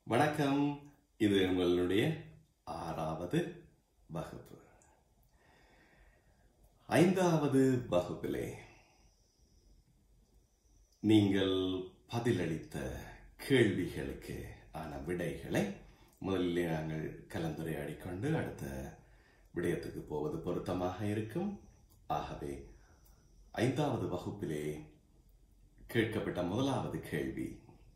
வணக்கம் இது உங்களுடைய ஆறாவது வகுப்பு ஐந்தாவது வகுப்பிலே நீங்கள் பதிலளித்த கேள்விகளுக்கு ஆன விடைகளை முதலில் நாங்கள் கலந்துரையாடிக் கொண்டு அடுத்த விடயத்துக்கு போவது பொருத்தமாக இருக்கும் ஆகவே ஐந்தாவது வகுப்பிலே கேட்கப்பட்ட முதலாவது கேள்வி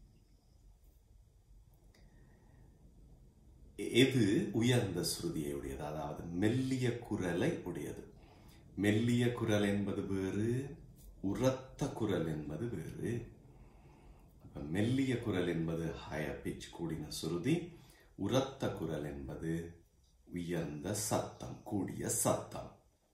எது உயர்ந்த ஸ்ருதியை உடையது அதாவது மெல்லிய குரலை உடையது மெல்லிய குரல் என்பது வேறு உரத்த குரல் என்பது வேறு அப்ப மெல்லிய குரல் என்பது ஹயர் பிச் கூடின சுருதி உரத்த குரல் என்பது உயர்ந்த சத்தம் கூடிய சத்தம்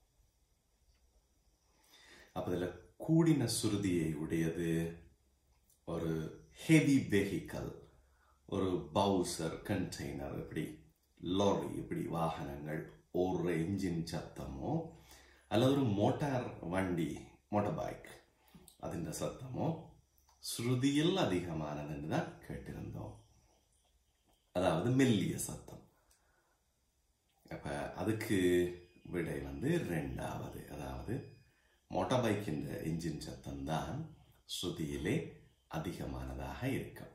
அப்ப இதுல கூடின சுருதியை உடையது ஒரு ஹெவி வெஹிக்கல் ஒரு பவுசர் கண்டெய்னர் இப்படி லாரி இப்படி வாகனங்கள் ஒரு என்ஜின் சத்தமோ அல்லது ஒரு மோட்டார் வண்டி மோட்டார் பைக் അതിൻ്റെ சத்தமோ ஸ்ருதியில் அதிகமானதுன்னு தான் கேட்டிருந்தோம் அதாவது மெல்லிய சத்தம் அப்ப அதுக்கு விடை வந்து ரெண்டாவது அதாவது மோட்டார் பைக்கின் என்ஜின் சத்தம் தான் ஸ்ருதியிலே அதிகமானதாக இருக்கும்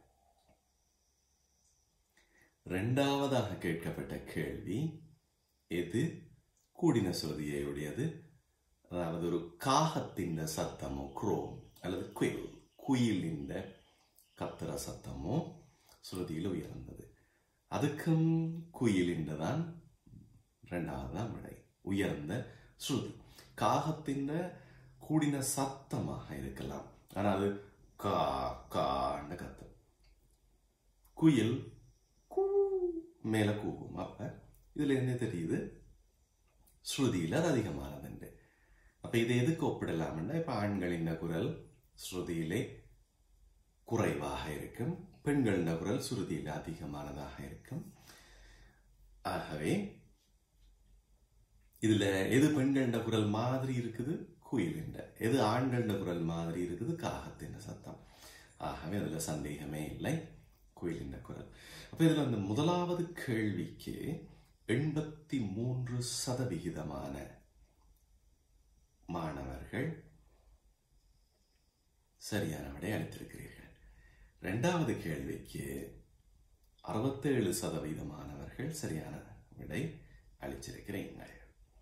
ரெண்டாவதாக கேட்கப்பட்ட கேள்வி எது கூடின சுருதியை உடையது அதாவது ஒரு காகத்தின் சத்தமோ குரோம் அல்லது குயில் குயிலின் கத்துற சத்தமோ சுருதியில் உயர்ந்தது அதுக்கும் குயிலின் தான் ரெண்டாவது தான் விடை உயர்ந்த ஸ்ருதி காகத்தின் கூடின சத்தமாக இருக்கலாம் ஆனால் அது கா கான்னு கத்தும் குயில் கூ மேல கூவும் அப்ப இதுல என்ன தெரியுது ஸ்ருதியில் அது அதிகமானதுண்டு அப்ப இதை எதுக்கு ஒப்பிடலாம்னா இப்ப ஆண்களின் குரல் ஸ்ருதியிலே குறைவாக இருக்கும் பெண்களின் குரல் சுருதியில் அதிகமானதாக இருக்கும் ஆகவே இதுல எது பெண்களின் குரல் மாதிரி இருக்குது குயிலின் எது ஆண்களின் குரல் மாதிரி இருக்குது காகத்தின் சத்தம் ஆகவே அதுல சந்தேகமே இல்லை குயிலின் குரல் அப்ப இதுல அந்த முதலாவது கேள்விக்கு எண்பத்தி மூன்று சதவிகிதமான மாணவர்கள் சரியான விடை அளித்திருக்கிறீர்கள் இரண்டாவது கேள்விக்கு அறுபத்தேழு சதவீத மாணவர்கள் சரியான விடை அளிச்சிருக்கிறீர்கள்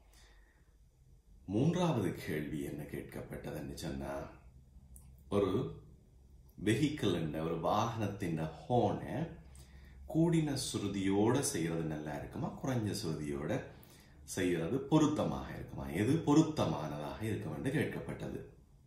மூன்றாவது கேள்வி என்ன கேட்கப்பட்டதுன்னு சொன்னா ஒரு வெஹிக்கிள் ஒரு வாகனத்தின் ஹோனை கூடின சுருதியோட செய்யறது நல்லா இருக்குமா குறைஞ்ச சுருதியோட செய்யறது பொருத்தமாக இருக்குமா எது பொருத்தமானதாக இருக்கும் என்று கேட்கப்பட்டது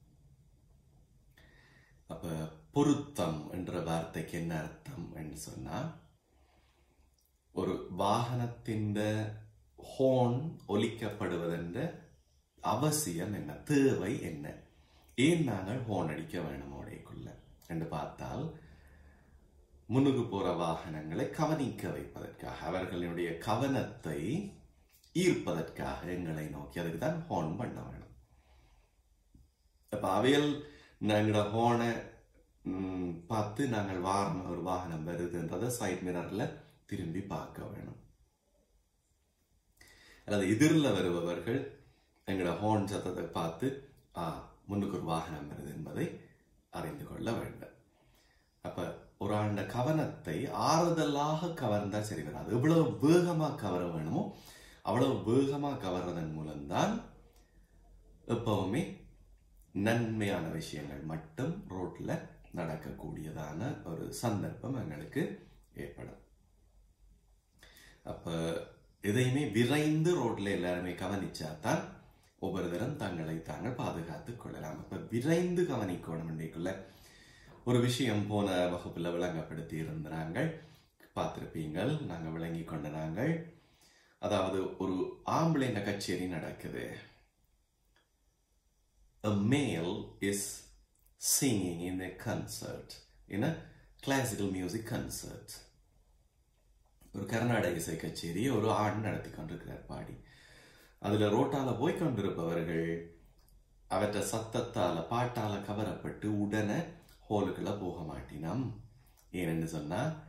அப்ப பொருத்தம் என்ற வார்த்தைக்கு என்ன அர்த்தம் என்று சொன்னா ஒரு வாகனத்தின் ஹோன் ஒலிக்கப்படுவதென்ற அவசியம் என்ன தேவை என்ன ஏன் நாங்கள் ஹோன் அடிக்க வேணும் உடையக்குள்ள என்று பார்த்தால் முன்னுக்கு போற வாகனங்களை கவனிக்க வைப்பதற்காக அவர்களுடைய கவனத்தை ஈர்ப்பதற்காக எங்களை நோக்கி அதுக்கு தான் ஹோன் பண்ண வேணும் அப்ப அவையல் நாங்களோட ஹோனை பார்த்து நாங்கள் வாரம் ஒரு வாகனம் வருதுன்றதை சைட் மிரர்ல திரும்பி பார்க்க வேணும் அல்லது எதிரில் வருபவர்கள் எங்களோட ஹோன் சத்தத்தை பார்த்து ஆ முன்னுக்கு ஒரு வாகனம் வருது என்பதை அறிந்து கொள்ள வேண்டும் அப்ப ஒரு ஆண்ட கவனத்தை ஆறுதலாக கவர்ந்தா சரி வராது எவ்வளவு வேகமா கவர வேணுமோ அவ்வளவு வேகமா கவர்றதன் மூலம்தான் எப்பவுமே நன்மையான விஷயங்கள் மட்டும் ரோட்ல நடக்கக்கூடியதான ஒரு சந்தர்ப்பம் எங்களுக்கு ஏற்படும் அப்ப எதையுமே விரைந்து ரோட்ல எல்லாருமே கவனிச்சாதான் ஒவ்வொரு தரம் தங்களை தாங்கள் பாதுகாத்துக் கொள்ளலாம் அப்ப விரைந்து கவனிக்கணும் இன்றைக்குள்ள ஒரு விஷயம் போன வகுப்புல விளங்கப்படுத்தி இருந்தாங்க பார்த்திருப்பீங்கள் நாங்க விளங்கி கொண்ட நாங்கள் அதாவது ஒரு ஆம்பளைங்க கச்சேரி நடக்குது A male is singing in a concert, in a classical music concert. ஒரு கர்நாடக இசை கச்சேரி ஒரு ஆண் நடத்தி கொண்டிருக்கிறார் பாடி அதுல ரோட்டால போய் கொண்டிருப்பவர்கள் அவற்றை சத்தத்தால பாட்டால கவரப்பட்டு உடனே ஹோலுக்குள்ள போக மாட்டினோம் ஏனென்று சொன்னா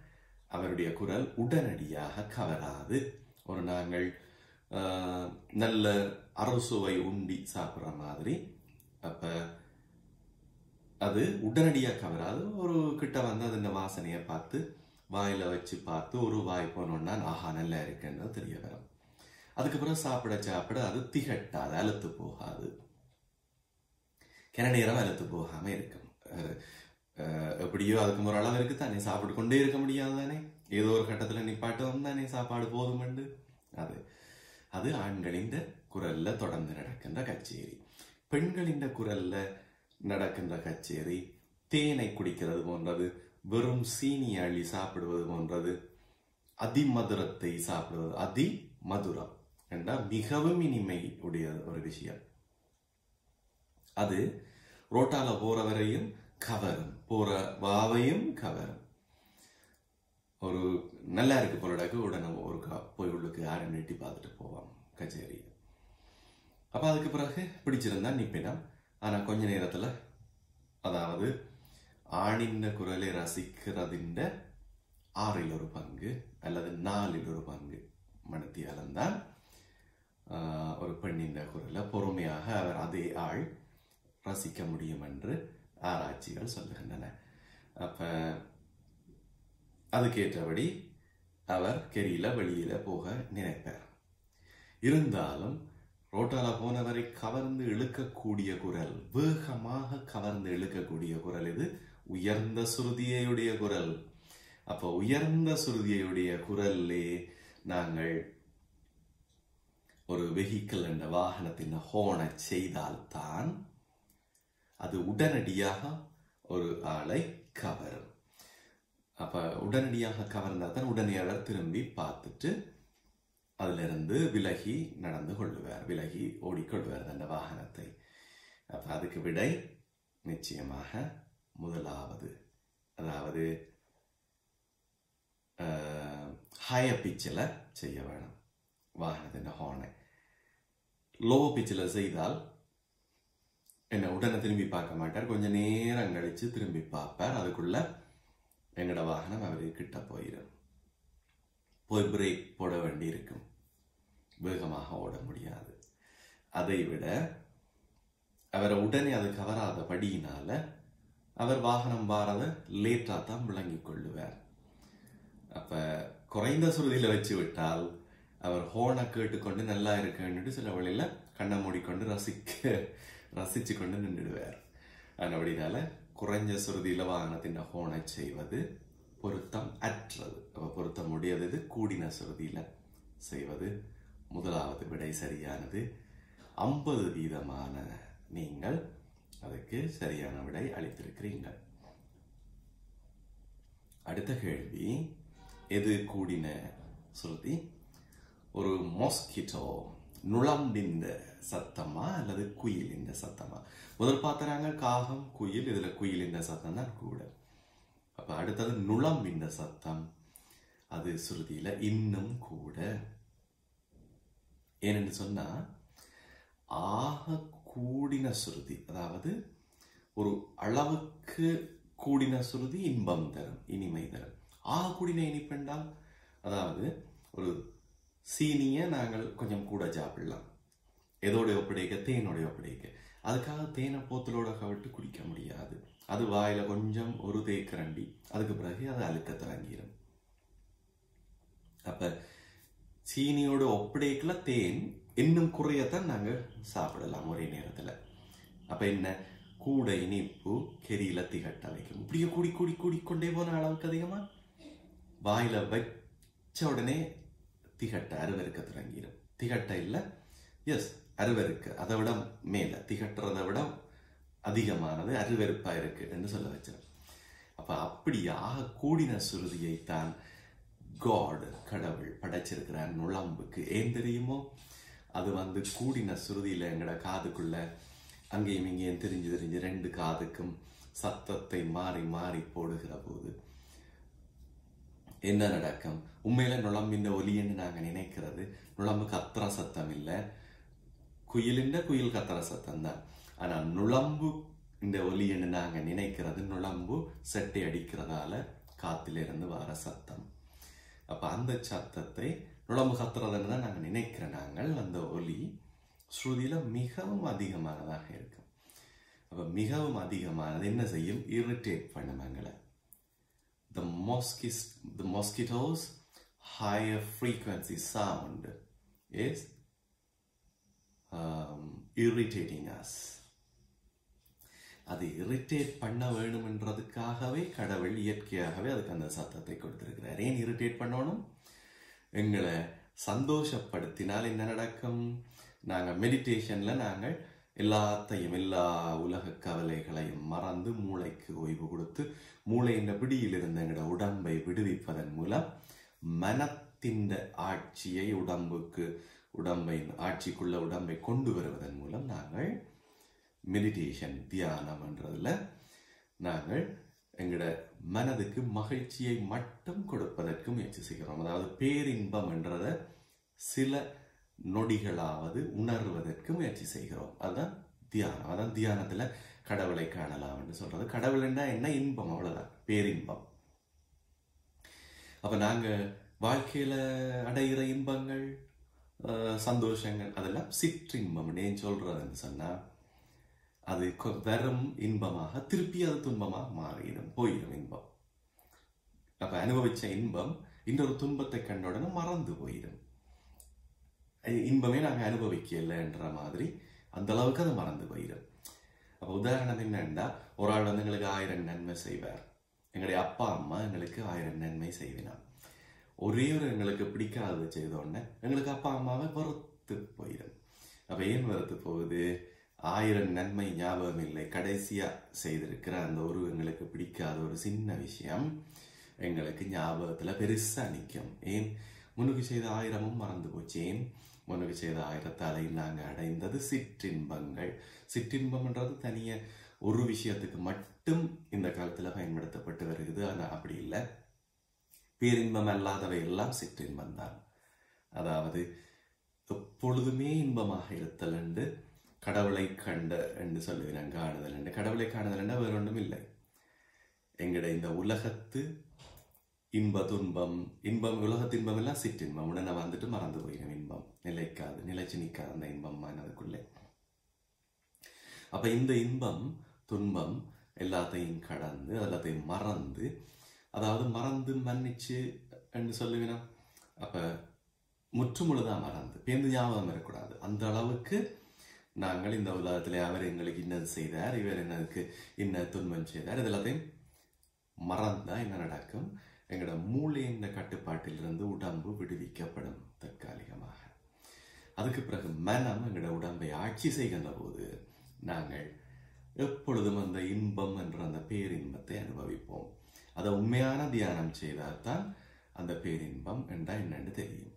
அவருடைய குரல் உடனடியாக கவராது ஒரு நாங்கள் ஆஹ், நல்ல அறுசுவை உண்டி சாப்பிட்ற மாதிரி அப்ப அது உடனடியாக கவராது ஒரு கிட்ட வந்து அதன் வாசனையை பார்த்து வாயில வச்சு பார்த்து ஒரு வாய் போனோம்னா ஆஹா நல்லா இருக்குன்னு தெரிய வரும் அதுக்கப்புறம் சாப்பிட சாப்பிட அது திகட்டாது அழுத்து போகாது கிண நேரம் அழுத்து போகாம இருக்கும் அஹ் அஹ் எப்படியோ அதுக்கு ஒரு அளவு இருக்கு தானே சாப்பிட்டு கொண்டே இருக்க முடியாது தானே ஏதோ ஒரு கட்டத்துல நிப்பாட்டும் தானே சாப்பாடு போதுமண்டு அது அது ஆண்களின் குரல்ல தொடர்ந்து நடக்கின்ற கச்சேரி பெண்களின் குரல்ல நடக்கின்ற கச்சேரி தேனை குடிக்கிறது போன்றது வெறும் சீனி அள்ளி சாப்பிடுவது போன்றது அதிமதுரத்தை சாப்பிடுவது அதி மதுரம் என்றால் மிகவும் இனிமை உடைய ஒரு விஷயம் அது ரோட்டால போறவரையும் கவரும் போற வாவையும் கவரும் ஒரு நல்லா இருக்கு போலடாக்கு உடனே ஒரு கா- போய் உள்ளுக்கு யாரும் நெட்டி பார்த்துட்டு போவான் கச்சேரி அப்ப அதுக்கு பிறகு பிடிச்சிருந்தா நிப்பினம் ஆனா கொஞ்ச நேரத்துல அதாவது ஆணின் குரலை ரசிக்கிறதின் ஆறில் ஒரு பங்கு அல்லது நாலில் ஒரு பங்கு மனத்தியாலந்தான் ஆஹ், ஒரு பெண்ணின் குரலை பொறுமையாக அவர் அதே ஆள் ரசிக்க முடியும் என்று ஆராய்ச்சிகள் சொல்லுகின்றன அப்ப அதுக்கேற்றபடி அவர் கெரியில வெளியில போக நினைப்பார் இருந்தாலும் ரோட்டால போனவரை கவர்ந்து இழுக்கக்கூடிய குரல் வேகமாக கவர்ந்து இழுக்கக்கூடிய குரல் இது உயர்ந்த சுருதியுடைய குரல் அப்ப உயர்ந்த சுருதியுடைய குரல்லே நாங்கள் ஒரு வெஹிக்கிள் என்ற வாகனத்தின் ஹோனை செய்தால்தான் அது உடனடியாக ஒரு ஆளை கவரும் அப்ப உடனடியாக கவர்ந்தால் தான் உடனே அவர் திரும்பி பார்த்துட்டு அதிலிருந்து விலகி நடந்து கொள்ளுவார் விலகி ஓடிக்கொள்வார் அந்த வாகனத்தை அப்ப அதுக்கு விடை நிச்சயமாக முதலாவது அதாவது ஹைய பிச்சில் செய்ய வேணும் வாகனத்தின் ஹார்னை லோ பிச்சில் செய்தால் என்ன உடனே திரும்பி பார்க்க மாட்டார் கொஞ்ச நேரம் கழிச்சு திரும்பி பார்ப்பார் அதுக்குள்ள எங்கட வாகனம் அவரு கிட்ட போயிடும் போய் பிரேக் போட வேண்டி இருக்கும் வேகமாக ஓட முடியாது அதை விட அவரை உடனே அது கவராதபடியினால அவர் வாகனம் வாரத லேட்டா தான் விளங்கிக் கொள்ளுவார் அப்ப குறைந்த சுருதியில வச்சு விட்டால் அவர் ஹோனை கேட்டுக்கொண்டு நல்லா இருக்குன்னு சில வழியில கண்ணை மூடிக்கொண்டு ரசிக்க ரசிச்சு கொண்டு நின்றுடுவார் அப்படினால குறைஞ்ச சுருதியில வாகனத்தின் ஹோனை செய்வது பொருத்தம் அற்றது அப்ப பொருத்தம் உடையது கூடின சுருதியில செய்வது முதலாவது விடை சரியானது ஐம்பது வீதமான நீங்கள் அதுக்கு சரியான விடை அளித்திருக்கிறீர்கள் அடுத்த கேள்வி எது கூடின சுருதி ஒரு மொஸ்கிட்டோ நுழம்பிந்த சத்தமா அல்லது குயிலின் சத்தமா முதல் பார்த்துறாங்க காகம் குயில் இதுல குயிலின் சத்தம் தான் கூட அப்ப அடுத்தது நுழம்பிந்த சத்தம் அது சுருதியில இன்னும் கூட ஏனென்று சொன்னா ஆக கூடின சுருதி அதாவது ஒரு அளவுக்கு கூடின சுருதி இன்பம் தரும் இனிமை தரும் ஆக கூடின இனிப்பென்றால் அதாவது ஒரு சீனியை நாங்கள் கொஞ்சம் கூட சாப்பிடலாம் எதோடைய ஒப்படைக்க தேனோடைய ஒப்படைக்க அதுக்காக தேனை போத்தலோட கவிட்டு குடிக்க முடியாது அது வாயில கொஞ்சம் ஒரு தேக்கரண்டி அதுக்கு பிறகு அது அழுக்க தொடங்கிடும் அப்ப சீனியோட ஒப்படைக்கல தேன் இன்னும் குறையத்தான் நாங்க சாப்பிடலாம் ஒரே நேரத்துல அப்ப என்ன கூட இனிப்பு கெரியில திகட்ட வைக்கும் இப்படியே கூடி கூடி கூடிக்கொண்டே போன அளவுக்கு அதிகமா வாயில வச்ச உடனே திகட்ட அருவருக்க தொடங்கிடும் திகட்ட இல்ல எஸ் அருவருக்கு அதை விட மேல திகட்டுறதை விட அதிகமானது அருவருப்பா இருக்கு என்று சொல்ல வச்சேன் அப்ப அப்படியாக கூடின சுருதியை தான் காட் கடவுள் படைச்சிருக்கிறார் நுழம்புக்கு ஏன் தெரியுமோ அது வந்து கூடின சுருதியில எங்கட காதுக்குள்ள அங்கேயும் இங்கேயும் தெரிஞ்சு தெரிஞ்சு ரெண்டு காதுக்கும் சத்தத்தை மாறி மாறி போடுகிற போது என்ன நடக்கும் உண்மையில நுழம்பின் ஒலின்னு நாங்க நினைக்கிறது நுழம்பு கத்துற சத்தம் இல்ல குயிலின் குயில் கத்துற சத்தம் தான் ஆனா நுழம்பு இந்த ஒலின்னு நாங்க நினைக்கிறது நுழம்பு செட்டை அடிக்கிறதால காத்திலிருந்து வர சத்தம் அப்ப அந்த சத்தத்தை நுழம்பு கத்துறதுன்னு தான் நாங்கள் நினைக்கிற நாங்கள் அந்த ஒலி ஸ்ருதியில மிகவும் அதிகமானதாக இருக்கும் அப்ப மிகவும் அதிகமானது என்ன செய்யும் இரிட்டேட் பண்ணும் எங்களை the mosquitoes the mosquitoes higher frequency sound is um, irritating us அது இரிட்டேட் பண்ண வேணும்ன்றதுக்காகவே கடவுள் இயற்கையாகவே அதுக்கு அந்த சத்தத்தை கொடுத்திருக்கிறார் ஏன் இரிட்டேட் பண்ணணும் எங்களை சந்தோஷப்படுத்தினால் என்ன நடக்கும் நாங்கள் மெடிடேஷன்ல நாங்கள் எல்லாத்தையும் எல்லா உலக கவலைகளையும் மறந்து மூளைக்கு ஓய்வு கொடுத்து மூளையின் பிடியில் இருந்த எங்களோட உடம்பை விடுவிப்பதன் மூலம் மனத்தின் ஆட்சியை உடம்புக்கு உடம்பை ஆட்சிக்குள்ள உடம்பை கொண்டு வருவதன் மூலம் நாங்கள் மெடிடேஷன் தியானம் என்றதுல நாங்கள் எங்களோட மனதுக்கு மகிழ்ச்சியை மட்டும் கொடுப்பதற்கு முயற்சி செய்கிறோம் அதாவது பேரின்பம் என்றத சில நொடிகளாவது உணர்வதற்கு முயற்சி செய்கிறோம் அதுதான் தியானம் அதான் தியானத்துல கடவுளை காணலாம் என்று சொல்றது கடவுள்னா என்ன இன்பம் அவ்வளவுதான் பேரின்பம் அப்ப நாங்க வாழ்க்கையில அடைகிற இன்பங்கள் அஹ், சந்தோஷங்கள் அதெல்லாம் சிற்றின்பம் ஏன் சொல்றதுன்னு சொன்னா அது கொ- வெறும் இன்பமாக திருப்பி அது துன்பமாக மாறிடும் போயிடும் இன்பம் அப்ப அனுபவிச்ச இன்பம் இன்னொரு துன்பத்தை கண்ட உடனே மறந்து போயிடும் அஹ் இன்பமே நாங்க அனுபவிக்கலைன்ற மாதிரி அந்த அளவுக்கு அது மறந்து போயிடும் அப்ப உதாரணம் என்னன்னா ஒரு ஆள் வந்து எங்களுக்கு ஆயிரம் நன்மை செய்வார் எங்களுடைய அப்பா அம்மா எங்களுக்கு ஆயிரம் நன்மை செய்வினார் ஒரே ஒரு எங்களுக்கு பிடிக்காதது செய்த உடனே எங்களுக்கு அப்பா அம்மாவை வெறுத்து போயிடும் அப்ப ஏன் வெறுத்து போகுது ஆயிரம் நன்மை ஞாபகம் இல்லை கடைசியா செய்திருக்கிற அந்த ஒரு எங்களுக்கு பிடிக்காத ஒரு சின்ன விஷயம் எங்களுக்கு ஞாபகத்துல பெருசா நிற்கும் ஏன் முன்னுக்கு செய்த ஆயிரமும் மறந்து போச்சு ஏன் முன்னுக்கு செய்த ஆயிரத்தாலை நாங்க அடைந்தது சிற்றின்பங்கள் சிற்றின்பம்ன்றது தனிய ஒரு விஷயத்துக்கு மட்டும் இந்த காலத்துல பயன்படுத்தப்பட்டு வருகிறது ஆனா அப்படி இல்லை பேரின்பம் அல்லாதவை எல்லாம் சிற்றின்பம் தான் அதாவது எப்பொழுதுமே இன்பமாக இருத்தல் என்று கடவுளை கண்ட என்று சொல்லுகிறேன் காணுதல் என்று கடவுளை காணுதல் என்ற வேறு ஒன்றும் இல்லை எங்கட இந்த உலகத்து இன்ப துன்பம் இன்பம் உலகத்து இன்பம் எல்லாம் சிற்றின்பம் உடனே வந்துட்டு மறந்து போயிடும் இன்பம் நிலைக்காது நிலைச்சு நிற்காது அந்த இன்பம் மனதுக்குள்ளே அப்ப இந்த இன்பம் துன்பம் எல்லாத்தையும் கடந்து எல்லாத்தையும் மறந்து அதாவது மறந்து மன்னிச்சு என்று சொல்லுவினா அப்ப முற்றுமுழுதா மறந்து பேந்து ஞாபகம் இருக்கக்கூடாது அந்த அளவுக்கு நாங்கள் இந்த உலகத்திலே அவர் எங்களுக்கு இன்னது செய்தார் இவர் என்னதுக்கு இன்ன துன்பம் செய்தார் இது எல்லாத்தையும் மறந்தா என்ன நடக்கும் எங்களோட மூளையின் கட்டுப்பாட்டிலிருந்து உடம்பு விடுவிக்கப்படும் தற்காலிகமாக அதுக்கு பிறகு மனம் எங்களோட உடம்பை ஆட்சி செய்கின்ற போது நாங்கள் எப்பொழுதும் அந்த இன்பம் என்ற அந்த பேரின்பத்தை அனுபவிப்போம் அதை உண்மையான தியானம் செய்தால்தான் அந்த பேரின்பம் என்றா என்னன்னு தெரியும்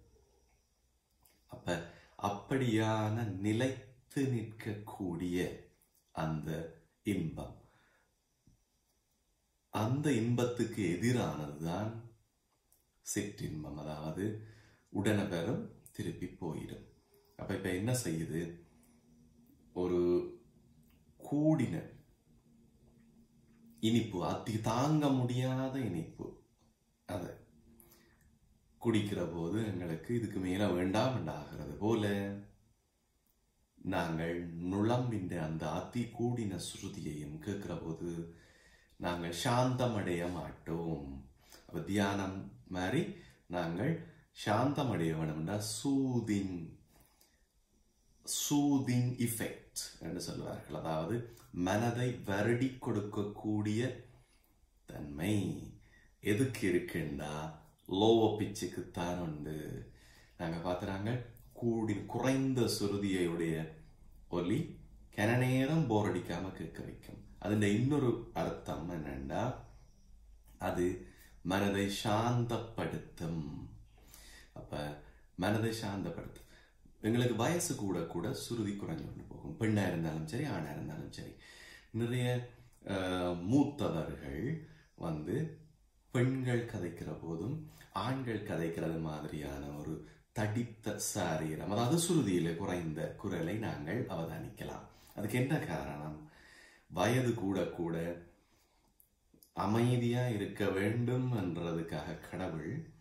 அப்ப அப்படியான நிலைத்து நிற்கக்கூடிய அந்த இன்பம் அந்த இன்பத்துக்கு எதிரானதுதான் சிற்றின்பம் அதாவது உடனே பெறும் திருப்பி போயிடும் அப்ப இப்ப என்ன செய்யுது ஒரு கூடின இனிப்பு அதி தாங்க முடியாத இனிப்பு அது குடிக்கிற போது எங்களுக்கு இதுக்கு மேல வேண்டாம் என்றாகிறது போல நாங்கள் நுழம்பின்ற அந்த அதி கூடின ஸ்ருதியையும் கேட்கிற போது நாங்கள் சாந்தமடைய மாட்டோம் அப்ப தியானம் மாதிரி நாங்கள் சாந்தமடைய வேணும்னா சூதிங் சூதிங் இஃபெக்ட் என்று சொல்வார்கள் அதாவது மனதை வருடி கொடுக்கக்கூடிய தன்மை எதுக்கு இருக்குண்டா லோவ பிச்சுக்கு தான் உண்டு நாங்க பார்த்துறாங்க கூடி குறைந்த சுருதியுடைய ஒலி கன நேரம் போர் அடிக்காம கேட்க வைக்கும் அதுல இன்னொரு அர்த்தம் என்னன்னா அது மனதை சாந்தப்படுத்தும் அப்ப மனதை சாந்தப்படுத்தும் எங்களுக்கு வயசு கூட கூட சுருதி குறைஞ்சு கொண்டு போகும் பெண்ணா இருந்தாலும் சரி ஆணா இருந்தாலும் சரி நிறைய அஹ், மூத்தவர்கள் வந்து பெண்கள் கதைக்கிற போதும் ஆண்கள் கதைக்கிறது மாதிரியான ஒரு தடித்த சாரீரம் அதாவது சுருதியில குறைந்த குரலை நாங்கள் அவதானிக்கலாம் அதுக்கு என்ன காரணம் வயது கூட கூட அமைதியா இருக்க வேண்டும் என்றதுக்காக கடவுள்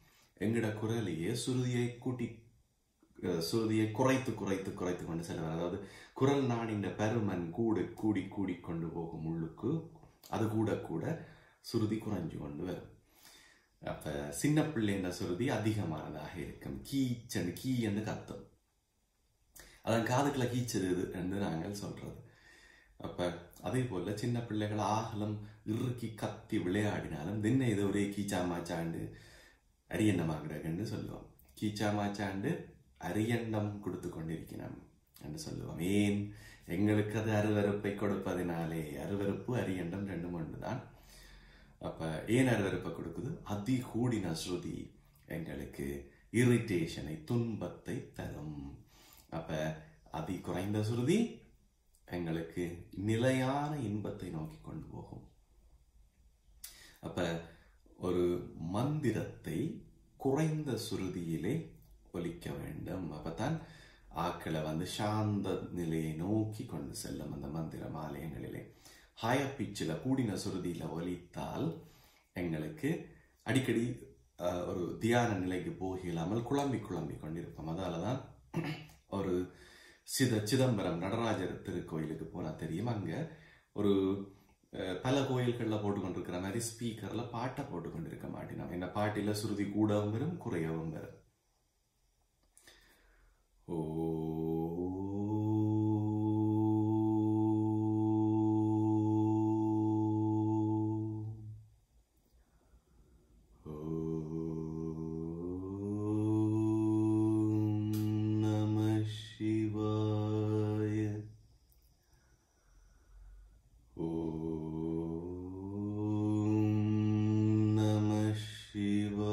எங்கட குரலையே சுருதியை கூட்டி அஹ், சுருதியை குறைத்து குறைத்து குறைத்து கொண்டு செல்வார் அதாவது குரல் நாடின்ற பருமன் கூடு கூடி கூடி கொண்டு போகும் உள்ளுக்கு அது கூட கூட சுருதி குறைஞ்சு கொண்டு வரும் அப்ப சின்ன பிள்ளைன்ற சுருதி அதிகமானதாக இருக்கும் கீச்சன்னு கீ என்று கத்தும் அதான் காதுக்குள்ள கீச்சது என்று நாங்கள் சொல்றது அப்ப அதே போல சின்ன பிள்ளைகள் ஆகலம் இறுக்கி கத்தி விளையாடினாலும் தின்ன இது ஒரே கீச்சா மாச்சாண்டு அரியண்ணமாகிறன்னு சொல்லுவோம் கீச்சா மாச்சாண்டு அரியண்ணம் கொடுத்து கொண்டிருக்கிறோம் என்று சொல்லுவோம் ஏன் எங்களுக்கு அது அருவருப்பை கொடுப்பதினாலே அருவருப்பு அரியண்டம் ரெண்டும் ஒன்றுதான் அப்ப ஏன் அருவருப்பை கொடுக்குது அதி கூடின ஸ்ருதி எங்களுக்கு இரிட்டேஷனை துன்பத்தை தரும் அப்ப அதி குறைந்த ஸ்ருதி எங்களுக்கு நிலையான இன்பத்தை நோக்கி கொண்டு போகும் அப்ப ஒரு மந்திரத்தை குறைந்த சுருதியிலே ஒலிக்க வேண்டும் அப்பதான் ஆக்களை வந்து சாந்த நிலையை நோக்கி கொண்டு செல்லும் அந்த மந்திரம் ஆலயங்களிலே ஹாய பிச்சில் கூடின சுருதியில ஒலித்தால் எங்களுக்கு அடிக்கடி அஹ், ஒரு தியான நிலைக்கு போகில்லாமல் குழம்பி குழம்பி கொண்டிருப்போம் அதால தான் ஒரு சித சிதம்பரம் நடராஜர் திருக்கோயிலுக்கு போனா தெரியும் அங்க ஒரு அஹ், பல கோயில்கள்ல போட்டு கொண்டிருக்கிற மாதிரி ஸ்பீக்கர்ல பாட்டை போட்டு கொண்டிருக்க மாட்டேன் என்ன பாட்டில சுருதி கூடவும் வரும் குறையவும் வரும் ஓ ஓம் நம சிவாய ஓம் நம சிவாய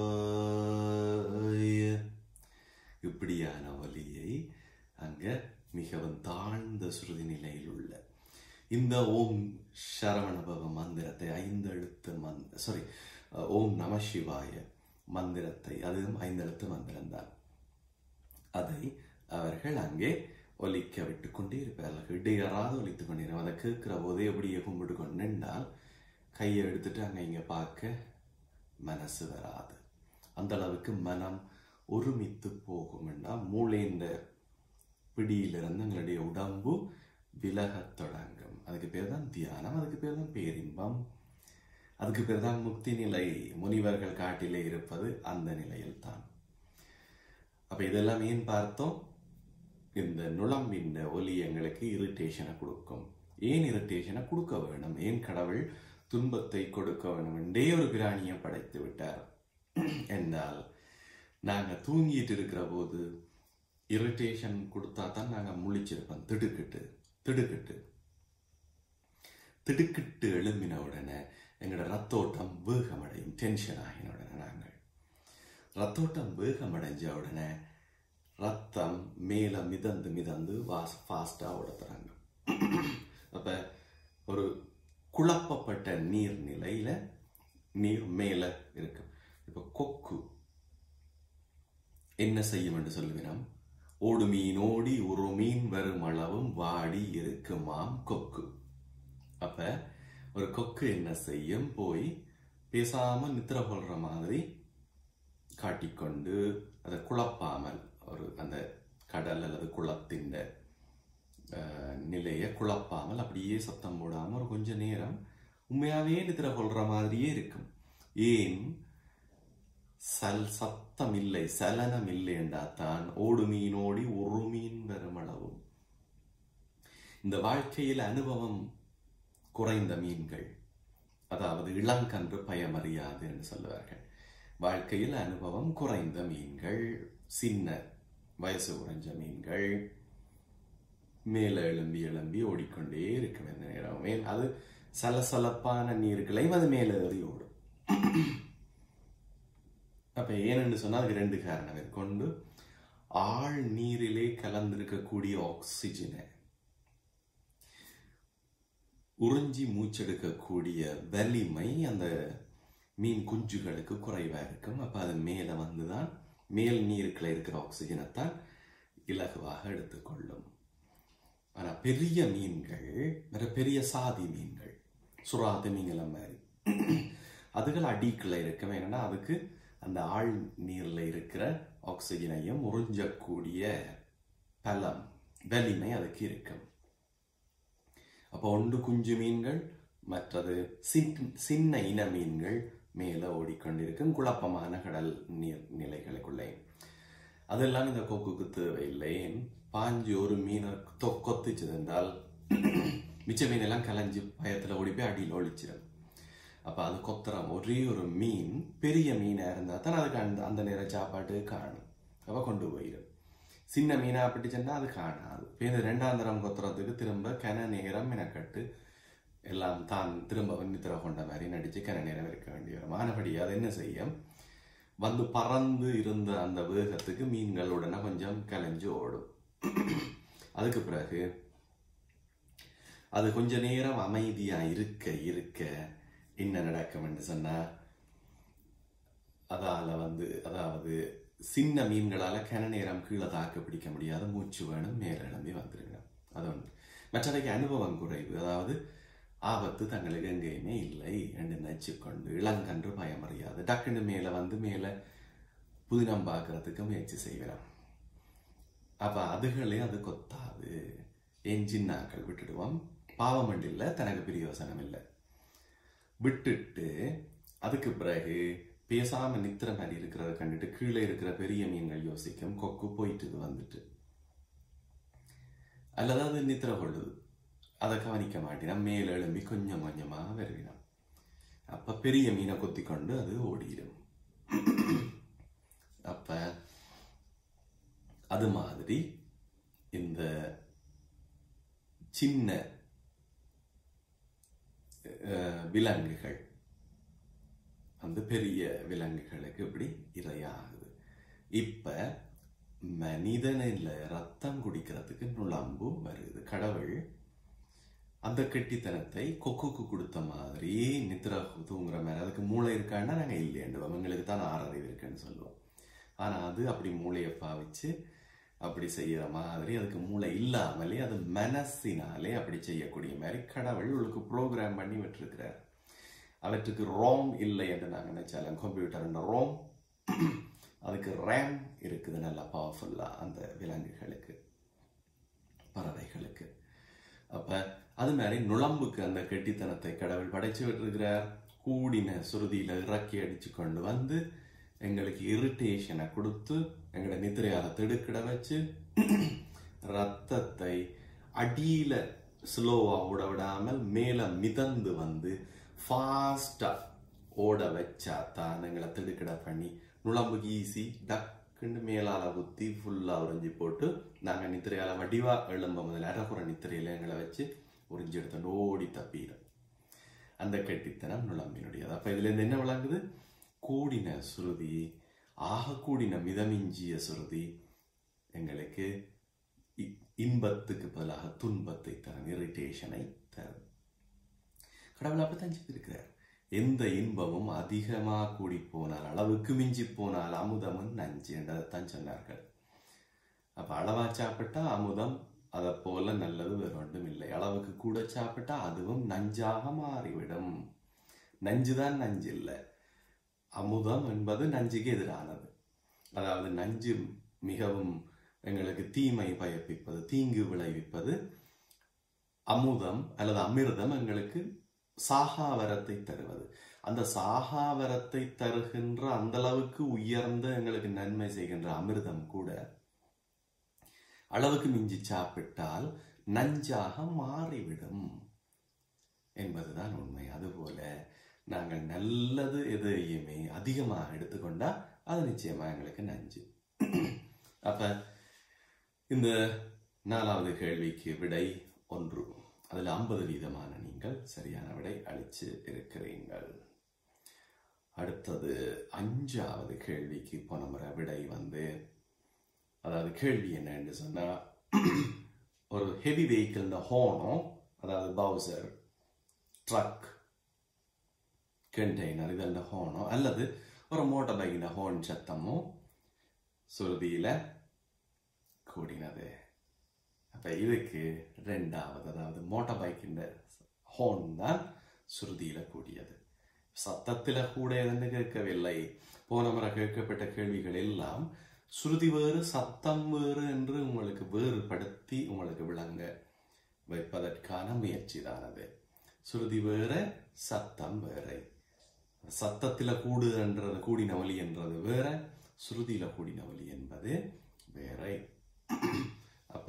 இப்படியான ஒலியை அங்க மிகவும் தாழ்ந்த சுருதி நிலையில் உள்ள இந்த ஓம் சரவணபவ மந்திரத்தை ஐந்தெழுத்து மந்த் சாரி ஓம் நம சிவாய மந்திரத்தை அதுவும் ஐந்தெழுத்து மந்திரம்தான் அதை அவர்கள் அங்கே ஒலிக்க விட்டு கொண்டே இருப்பார்கள் இடையறாது ஒலித்து கொண்டிருக்கும் அதை கேட்கிற போதே எப்படியே கும்பிட்டு கொண்டு நின்றால் கையை எடுத்துட்டு அங்க இங்க பார்க்க மனசு வராது அந்த அளவுக்கு மனம் ஒருமித்து போகும்னா மூளைந்த பிடியிலிருந்து எங்களுடைய உடம்பு விலகத் தொடங்கும் அதுக்கு பேர் தான் தியானம் அதுக்கு பேர் தான் பேரின்பம் அதுக்கு பேர் தான் முக்தி நிலை முனிவர்கள் காட்டிலே இருப்பது அந்த நிலையில் தான் அப்ப இதெல்லாம் ஏன் பார்த்தோம் இந்த நுழம்பின் ஒலி எங்களுக்கு இரிட்டேஷனை கொடுக்கும் ஏன் இரிட்டேஷனை கொடுக்க வேணும் ஏன் கடவுள் துன்பத்தை கொடுக்க வேணும் என்றே ஒரு பிராணியை படைத்து விட்டார் என்றால் நாங்க தூங்கிட்டு இருக்கிற போது இரிட்டேஷன் கொடுத்தா தான் நாங்க முழிச்சிருப்போம் திடுக்கிட்டு திடுக்கிட்டு திடுக்கிட்டு எழும்பின உடனே எங்களோட ரத்தோட்டம் வேகமடையும் டென்ஷன் ஆகின உடனே நாங்கள் ரத்தோட்டம் வேகமடைஞ்ச உடனே ரத்தம் மேல மிதந்து மிதந்து வாஸ் ஃபாஸ்டா ஓடத்துறாங்க அப்ப ஒரு குழப்பப்பட்ட நீர் நிலையில நீர் மேல இருக்கு இப்ப கொக்கு என்ன செய்யும் என்று சொல்லுவினம் ஓடு மீன் ஓடி ஒரு மீன் வரும் அளவும் வாடி இருக்குமாம் கொக்கு அப்ப ஒரு கொக்கு என்ன செய்யும் போய் பேசாம நித்திர கொள்ற மாதிரி காட்டிக்கொண்டு அதை குழப்பாமல் ஒரு அந்த கடல் அல்லது குளத்தின் அஹ், நிலையை குழப்பாமல் அப்படியே சத்தம் போடாம ஒரு கொஞ்ச நேரம் உண்மையாவே நித்திர கொள்ற மாதிரியே இருக்கும் ஏன் சல் சத்தம் இல்லை சலனம் இல்லை என்றாத்தான் ஓடு மீனோடி ஒரு மீன் வருமளவும் இந்த வாழ்க்கையில் அனுபவம் குறைந்த மீன்கள் அதாவது இளங்கன்று பயமறியாது என்று சொல்லுவார்கள் வாழ்க்கையில் அனுபவம் குறைந்த மீன்கள் சின்ன வயசு குறைஞ்ச மீன்கள் மேல எழும்பி எழும்பி ஓடிக்கொண்டே இருக்கும் இந்த நேரம் ஏன் அது சலசலப்பான நீர்களையும் அது மேல ஏறி ஓடும் அப்ப ஏனென்று சொன்னா அதுக்கு ரெண்டு காரணம் மேற்கொண்டு ஆழ் நீரிலே கலந்திருக்கக்கூடிய ஆக்சிஜனை உறிஞ்சி மூச்செடுக்கக்கூடிய வலிமை அந்த மீன் குஞ்சுகளுக்கு குறைவா இருக்கும் அப்ப அது மேல வந்துதான் மேல் நீருக்குள்ள இருக்கிற ஆக்சிஜனை தான் இலகுவாக எடுத்துக்கொள்ளும் ஆனா பெரிய மீன்கள் வேற பெரிய சாதி மீன்கள் சுறாத மீன்களை மாதிரி அதுகள் அடிக்குள்ள இருக்கும் ஏன்னா அதுக்கு அந்த ஆழ் நீர்ல இருக்கிற ஆக்சிஜனையும் உறிஞ்சக்கூடிய பலம் வலிமை அதுக்கு இருக்கும் அப்போ ஒன்று குஞ்சு மீன்கள் மற்றது சின்- சின்ன இன மீன்கள் மேலே ஓடிக்கொண்டிருக்கும் குழப்பமான கடல் நீர் நிலைகளுக்குள்ளே அதெல்லாம் இந்த கொக்குக்கு தேவையில்லை பாஞ்சு ஒரு மீனை தொ கொத்துச்சதென்றால் மிச்ச மீனெல்லாம் கலைஞ்சு பயத்தில் ஓடி போய் அடியில் ஒழிச்சிடும் அப்போ அது கொத்துறோம் ஒரே ஒரு மீன் பெரிய மீனாக இருந்தால் தான் அதுக்கு அந்த அந்த நேர சாப்பாட்டு காணும் அப்போ கொண்டு போயிடும் சின்ன மீனாக பிடிச்சுன்னா அது காணாது இப்போ இந்த ரெண்டாம் தரம் கொத்துறதுக்கு திரும்ப கன நேரம் மெனக்கட்டு எல்லாம் தான் திரும்ப நித்திர கொண்ட மாதிரி நடிச்சு கன நேரம் இருக்க வேண்டிய வரும் ஆனபடி அது என்ன செய்யும் வந்து பறந்து இருந்த அந்த வேகத்துக்கு மீன்கள் உடனே கொஞ்சம் கலைஞ்சு ஓடும் அதுக்கு பிறகு அது கொஞ்ச நேரம் அமைதியா இருக்க இருக்க என்ன நடக்கும் என்று சொன்னா அதால வந்து அதாவது சின்ன மீன்களால கன நேரம் கீழே தாக்க பிடிக்க முடியாத மூச்சு வேணும் மேல எழும்பி வந்துருங்க அது ஒன்று மற்றதைக்கு அனுபவம் குறைவு அதாவது ஆபத்து தங்களுக்கு எங்கேயுமே இல்லை என்று நினைச்சுக்கொண்டு இளங்கன்று பயமறியாது டக்குன்னு மேலே வந்து மேலே புதினம் பார்க்கறதுக்கு முயற்சி செய்கிறோம் அப்ப அதுகளே அது கொத்தாது என்ஜின்னாக்கள் விட்டுடுவோம் பாவம் இல்லை தனக்கு பிரியோசனம் இல்லை விட்டுட்டு அதுக்கு பிறகு பேசாம நித்திர மாதிரி இருக்கிறத கண்டுட்டு கீழே இருக்கிற பெரிய மீன்கள் யோசிக்கும் கொக்கு போயிட்டு வந்துட்டு அல்லது அது நித்திர கொள்ளுது அதை கவனிக்க மாட்டேன் மேல எழும்பி கொஞ்சம் கொஞ்சமா வருவினான் அப்ப பெரிய மீனை கொத்தி கொண்டு அது ஓடிடும் அப்ப அது மாதிரி இந்த சின்ன அஹ், விலங்குகள் அந்த பெரிய விலங்குகளுக்கு இப்படி இரையாகுது இப்ப மனிதனில் ரத்தம் குடிக்கிறதுக்கு நுழம்பு வருது கடவுள் அந்த கெட்டித்தனத்தை கொக்குக்கு கொடுத்த மாதிரி நித்ரா தூங்குற மாதிரி அதுக்கு மூளை இருக்கான்னா நாங்க இல்லையண்டுவோம் எங்களுக்கு தான் ஆறறிவு இருக்குன்னு சொல்லுவோம் ஆனா அது அப்படி மூளையை பாவிச்சு அப்படி செய்யற மாதிரி அதுக்கு மூளை இல்லாமலே அது மனசினாலே அப்படி செய்யக்கூடிய மாதிரி கடவுள் உங்களுக்கு ப்ரோக்ராம் பண்ணி விட்டுருக்கிறார் அவற்றுக்கு ரோம் இல்லை என்று நாங்கள் நினைச்சாலும் கம்ப்யூட்டர் ரோம் அதுக்கு ரேம் இருக்குது நல்லா பவர்ஃபுல்லாக அந்த விலங்குகளுக்கு பறவைகளுக்கு அப்ப அது மாதிரி நுழம்புக்கு அந்த கெட்டித்தனத்தை கடவுள் படைச்சு விட்டுருக்கிறார் கூடின சுருதியில இறக்கி அடிச்சு கொண்டு வந்து எங்களுக்கு இரிட்டேஷனை கொடுத்து எங்களோட நித்திரையால திடுக்கிட வச்சு ரத்தத்தை அடியில ஸ்லோவா ஓட விடாமல் மேல மிதந்து வந்து ஃபாஸ்டா ஓட வச்சா தான் எங்களை திடுக்கிட பண்ணி நுழம்புக்கு ஈஸி டக்குன்னு மேலால குத்தி ஃபுல்லா உறிஞ்சி போட்டு நாங்க நித்திரையால வடிவா எழும்ப முதல்ல அரைக்குற நித்திரையில எங்களை வச்சு உறிஞ்சி எடுத்து ஓடி தப்பிடும் அந்த கெட்டித்தனம் நுழம்பினுடையது அப்ப இதுல இருந்து என்ன விளங்குது கூடின சுருதி ஆக கூடின மிதமிஞ்சிய சுருதி எங்களுக்கு இ- இன்பத்துக்கு பதிலாக துன்பத்தை தரும் இரிட்டேஷனை தரும் கடவுள் அப்படித்தான் செய்திருக்கிறார் எந்த இன்பமும் அதிகமா கூடி போனால் அளவுக்கு மிஞ்சி போனால் அமுதமும் நஞ்சு என்றதைத்தான் சொன்னார்கள் அப்ப அளவா சாப்பிட்டா அமுதம் அதை போல நல்லது வேறு ஒன்றும் இல்லை அளவுக்கு கூட சாப்பிட்டா அதுவும் நஞ்சாக மாறிவிடும் நஞ்சுதான் நஞ்சு இல்லை அமுதம் என்பது நஞ்சுக்கு எதிரானது அதாவது நஞ்சு மிகவும் எங்களுக்கு தீமை பயப்பிப்பது தீங்கு விளைவிப்பது அமுதம் அல்லது அமிர்தம் எங்களுக்கு சாகாவரத்தை தருவது அந்த சாகாவரத்தை தருகின்ற அந்த அளவுக்கு உயர்ந்த எங்களுக்கு நன்மை செய்கின்ற அமிர்தம் கூட அளவுக்கு மிஞ்சி சாப்பிட்டால் நஞ்சாக மாறிவிடும் என்பதுதான் உண்மை அதுபோல நாங்கள் நல்லது எதையுமே அதிகமாக எடுத்துக்கொண்டா அது நிச்சயமா எங்களுக்கு நஞ்சு அப்ப இந்த நாலாவது கேள்விக்கு விடை ஒன்று அதுல ஐம்பது வீதமான நீங்கள் சரியான விடை அளிச்சு இருக்கிறீர்கள் அடுத்தது அஞ்சாவது கேள்விக்கு போன முறை விடை வந்து அதாவது கேள்வி என்னன்னு சொன்னா ஒரு ஹெவி வெஹிக்கிள் இந்த ஹோனோ அதாவது பவுசர் ட்ரக் கண்டெய்னர் இதெல்லாம் ஹோனோ அல்லது ஒரு மோட்டார் பைக்கின் ஹோன் சத்தமோ சுருதியில கூடினது அப்ப இதுக்கு ரெண்டாவது அதாவது மோட்டார் பைக்கின் ஹோன் தான் சுருதியில கூடியது சத்தத்தில கூட எதுன்னு கேட்கவில்லை போன முறை கேட்கப்பட்ட கேள்விகள் எல்லாம் ஸ்ருதி வேறு சத்தம் வேறு என்று உங்களுக்கு வேறுபடுத்தி உங்களுக்கு விளங்க வைப்பதற்கான முயற்சி தான் அது ஸ்ருதி வேற சத்தம் வேற சத்தத்தில கூடு என்றது கூடின ஒலி என்றது வேற ஸ்ருதியில கூடின ஒலி என்பது வேற அப்ப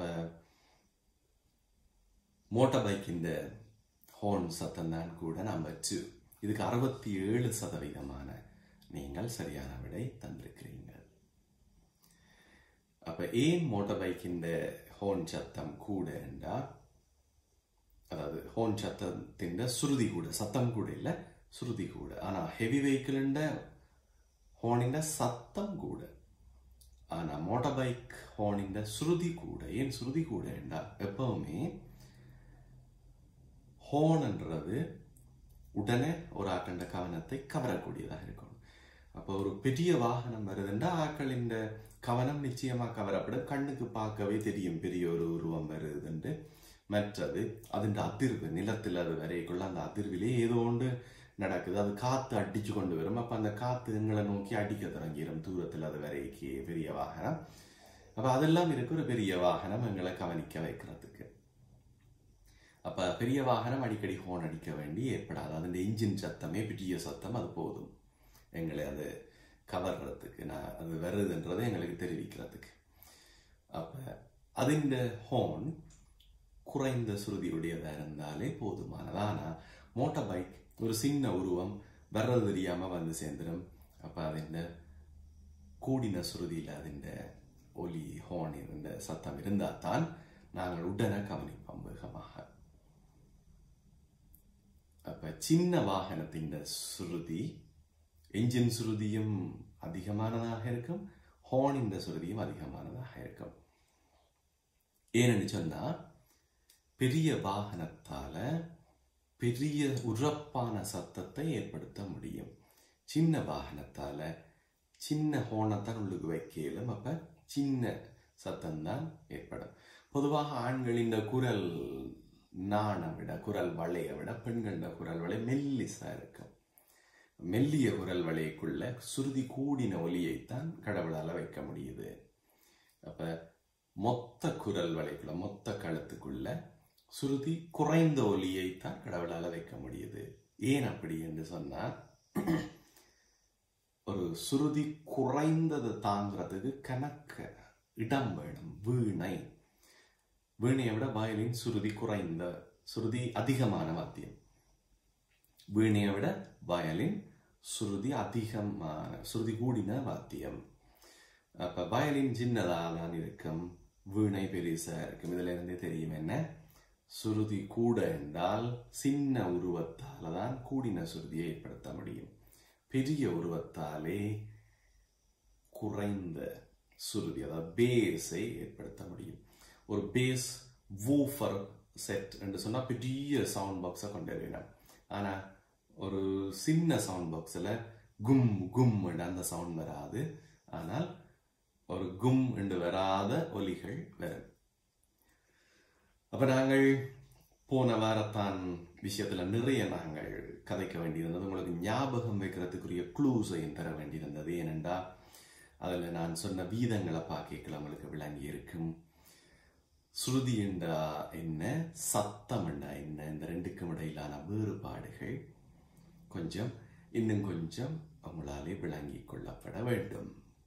மோட்டார் பைக்கின் ஹோர்ன் சத்தம் தான் கூட நம்பர் டூ இதுக்கு அறுபத்தி ஏழு சதவீதமான நீங்கள் சரியான விடை தந்திருக்கிறீங்க அப்ப ஏன் மோட்டார் பைக்கின் ஹோர்ன் சத்தம் கூட என்றால் அதாவது ஹோர்ன் சத்தத்தின் சுருதி கூட சத்தம் கூட இல்ல சுருதி கூட ஆனா ஹெவி வெஹிக்கிளின் ஹோனின் சத்தம் கூட ஆனா மோட்டார் பைக் ஹோனின் சுருதி கூட ஏன் சுருதி கூட என்றால் எப்பவுமே ஹோன்ன்றது உடனே ஒரு ஆக்கண்ட கவனத்தை கவரக்கூடியதாக இருக்கணும் அப்போ ஒரு பெரிய வாகனம் வருதுன்னா ஆக்கள் இந்த கவனம் நிச்சயமா கவரப்படும் கண்ணுக்கு பார்க்கவே தெரியும் பெரிய ஒரு உருவம் வருதுன்னு மற்றது അതിന്റെ அதிர்வு நிலத்தில் அது வரைக்குள்ள அந்த அதிர்விலே ஏதோ ஒன்று நடக்குது அது காத்து அடிச்சு கொண்டு வரும் அப்ப அந்த காத்து எங்களை நோக்கி அடிக்க தொடங்கிடும் தூரத்தில் அது வரைக்கு பெரிய வாகனம் அப்ப அதெல்லாம் இருக்கு ஒரு பெரிய வாகனம் எங்களை கவனிக்க வைக்கிறதுக்கு அப்ப பெரிய வாகனம் அடிக்கடி ஹோன் அடிக்க வேண்டி ஏற்படாது அதன் இன்ஜின் சத்தமே பெரிய சத்தம் அது போதும் எங்களை அது கவர்றதுக்கு நான் அது வருதுன்றதை எங்களுக்கு தெரிவிக்கிறதுக்கு அப்ப അതിന്റെ ஹோன் குறைந்த சுருதியுடையதா இருந்தாலே போதுமானது ஆனா மோட்டார் பைக் ஒரு சின்ன உருவம் வர்றது தெரியாம வந்து சேர்ந்துடும் அப்ப അതിന്റെ கூடின சுருதியில் അതിന്റെ ஒலி ஹோன் இருந்த சத்தம் இருந்தால் தான் நாங்கள் உடனே கவனிப்போம் வேகமாக அப்ப சின்ன வாகனத்தின் சுருதி என்ஜின் சுருதியும் அதிகமானதாக இருக்கும் ஹோனின் சுருதியும் அதிகமானதாக இருக்கும் ஏன்னு சொன்னா பெரிய வாகனத்தால பெரிய உரப்பான சத்தத்தை ஏற்படுத்த முடியும் சின்ன வாகனத்தால சின்ன ஹோனைத்தான் உள்ளுக்கு வைக்கலும் அப்ப சின்ன சத்தம் தான் ஏற்படும் பொதுவாக ஆண்களின் குரல் நாணை விட குரல் வளையை விட பெண்கள குரல் வளை மெல்லிசா இருக்கும் மெல்லிய குரல் வளைக்குள்ள சுருதி கூடின ஒலியைத்தான் கடவுளால வைக்க முடியுது அப்ப மொத்த குரல் வளைக்குள்ள மொத்த கழுத்துக்குள்ள சுருதி குறைந்த ஒலியைத்தான் கடவுளால வைக்க முடியுது ஏன் அப்படி என்று சொன்னா ஒரு சுருதி குறைந்தது தாங்கிறதுக்கு கணக்க இடம் வேணும் வீணை வீணையை விட வயலின் சுருதி குறைந்த சுருதி அதிகமான வாத்தியம் வீணையை விட வயலின் சுருதி அதிகமான சுருதி கூடின வாத்தியம் அப்ப வயலின் சின்னதாக தான் இருக்கும் வீணை பெருசா இருக்கும் இதுல இருந்தே தெரியும் என்ன சுருதி கூட என்றால் சின்ன உருவத்தால தான் கூடின சுருதியை ஏற்படுத்த முடியும் பெரிய உருவத்தாலே குறைந்த சுருதி அதாவது பேஸை ஏற்படுத்த முடியும் ஒரு பேஸ் வூஃபர் செட் என்று சொன்னா பெரிய சவுண்ட் பாக்ஸை கொண்டு வரணும் ஆனா ஒரு சின்ன சவுண்ட் பாக்ஸில் கும் கும் அந்த சவுண்ட் வராது ஆனால் ஒரு கும் என்று வராத ஒலிகள் வரும் அப்ப நாங்கள் போன வாரத்தான் விஷயத்துல நிறைய நாங்கள் கதைக்க வேண்டியிருந்தது உங்களுக்கு ஞாபகம் வைக்கிறதுக்குரிய க்ளூஸையும் தர வேண்டியிருந்தது ஏனென்றா அதில் நான் சொன்ன வீதங்களை பார்க்கல உங்களுக்கு விளங்கி இருக்கும் ஸ்ருதி என்றா என்ன சத்தம் என்றா என்ன இந்த ரெண்டுக்கும் இடையிலான வேறுபாடுகள் கொஞ்சம் இன்னும் கொஞ்சம் உங்களாலே விளங்கிக் கொள்ளப்பட வேண்டும்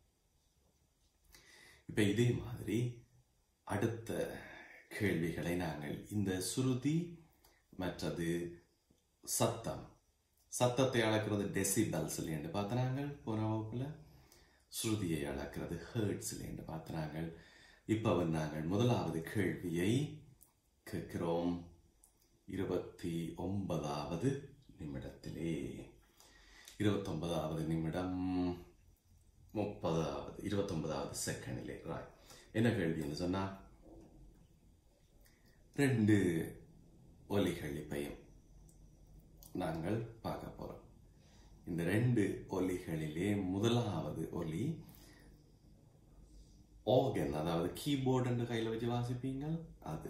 இப்ப இதே மாதிரி அடுத்த கேள்விகளை நாங்கள் இந்த சுருதி மற்றது சத்தம் சத்தத்தை அளக்கிறது டெசிபல்ஸ்ல என்று பார்த்த நாங்கள் போன வகுப்புல ஸ்ருதியை அளக்கிறது ஹேர்ட்ஸ்ல என்று பார்த்த நாங்கள் இப்ப நாங்கள் முதலாவது கேள்வியை கேட்கிறோம் இருபத்தி ஒன்பதாவது நிமிடத்திலே இருபத்தொன்பதாவது நிமிடம் முப்பதாவது இருபத்தொன்பதாவது செகண்டிலே ராய் என்ன கேள்வின்னு சொன்னா ரெண்டு ஒலிகள் இப்பையும் நாங்கள் பார்க்க போறோம் இந்த ரெண்டு ஒலிகளிலே முதலாவது ஒலி ஓகன் அதாவது கீபோர்டு என்று கையில் வச்சு வாசிப்பீங்க அது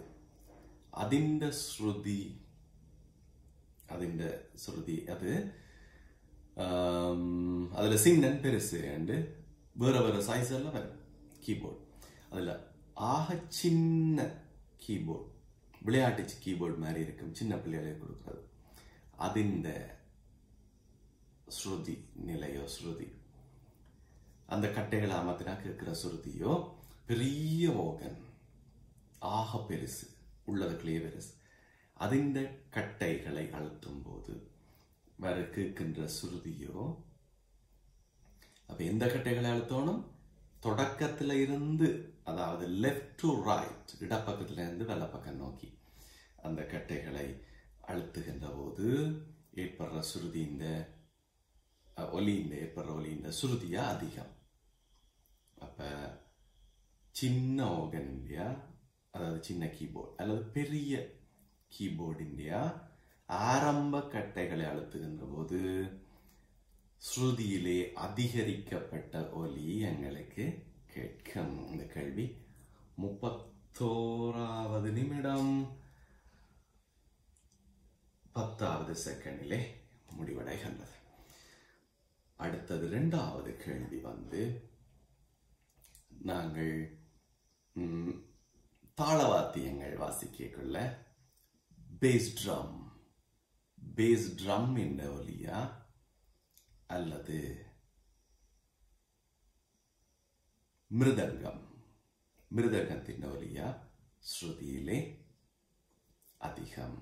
അതിൻ്റെ ശ്രുതി അതിൻ്റെ ശ്രുതി അത് ஆம், அதுல சின்னன் பெருசு அண்டு வேற வேற சைஸ் எல்லாம் வரும் கீபோர்ட் அதுல ஆக சின்ன கீபோர்ட் விளையாட்டு கீபோர்ட் மாதிரி இருக்கும் சின்ன பிள்ளைகளுக்கு கொடுக்குறது அதிந்த ஸ்ருதி நிலையோ ஸ்ருதி அந்த கட்டைகளை அமர்த்தினா கேட்கிற சுருதியோ பெரிய ஓகன் ஆக பெருசு உள்ளதுக்குள்ளேயே பெருசு அதிந்த கட்டைகளை அழுத்தும் போது வேற கேட்கின்ற சுருதியோ அப்ப எந்த கட்டைகளை அழுத்தணும் தொடக்கத்துல இருந்து அதாவது லெஃப்ட் டு ரைட் இடப்பக்கத்துல இருந்து வலப்பக்கம் நோக்கி அந்த கட்டைகளை அழுத்துகின்ற போது ஏற்படுற சுருதி இந்த அஹ், ஒலி இந்த ஏற்படுற ஒலி இந்த சுருதியா அதிகம் அப்ப சின்ன ஓகன் இந்தியா அதாவது சின்ன கீபோர்ட் அல்லது பெரிய கீபோர்ட் இந்தியா ஆரம்ப கட்டைகளை அழுத்துகின்ற போது ஸ்ருதியிலே அதிகரிக்கப்பட்ட ஒலி எங்களுக்கு கேட்கும் இந்த கேள்வி முப்பத்தோராவது நிமிடம் பத்தாவது செகண்டிலே முடிவடைகின்றது அடுத்தது இரண்டாவது கேள்வி வந்து நாங்கள் ம், தாளவாத்தியங்கள் வாசிக்கக்குள்ள பேஸ் ட்ரம் பேஸ் ட்ரம் என்ற ஒலியா அல்லது மிருதங்கம் மிருதங்கத்தின் ஒலியா ஸ்ருதியிலே அதிகம்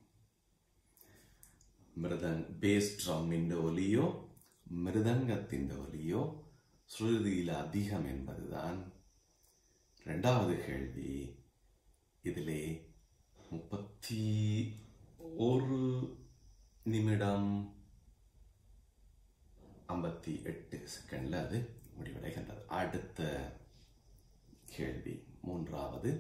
மிருதங் பேஸ் ட்ரம்மின் ஒலியோ மிருதங்கத்தின் ஒலியோ ஸ்ருதியில் அதிகம் என்பதுதான் இரண்டாவது கேள்வி இதிலே முப்பத்தி ஒரு நிமிடம் ஐம்பத்தி எட்டு செகண்ட்ல அது முடிவடைகின்றது அடுத்த கேள்வி மூன்றாவது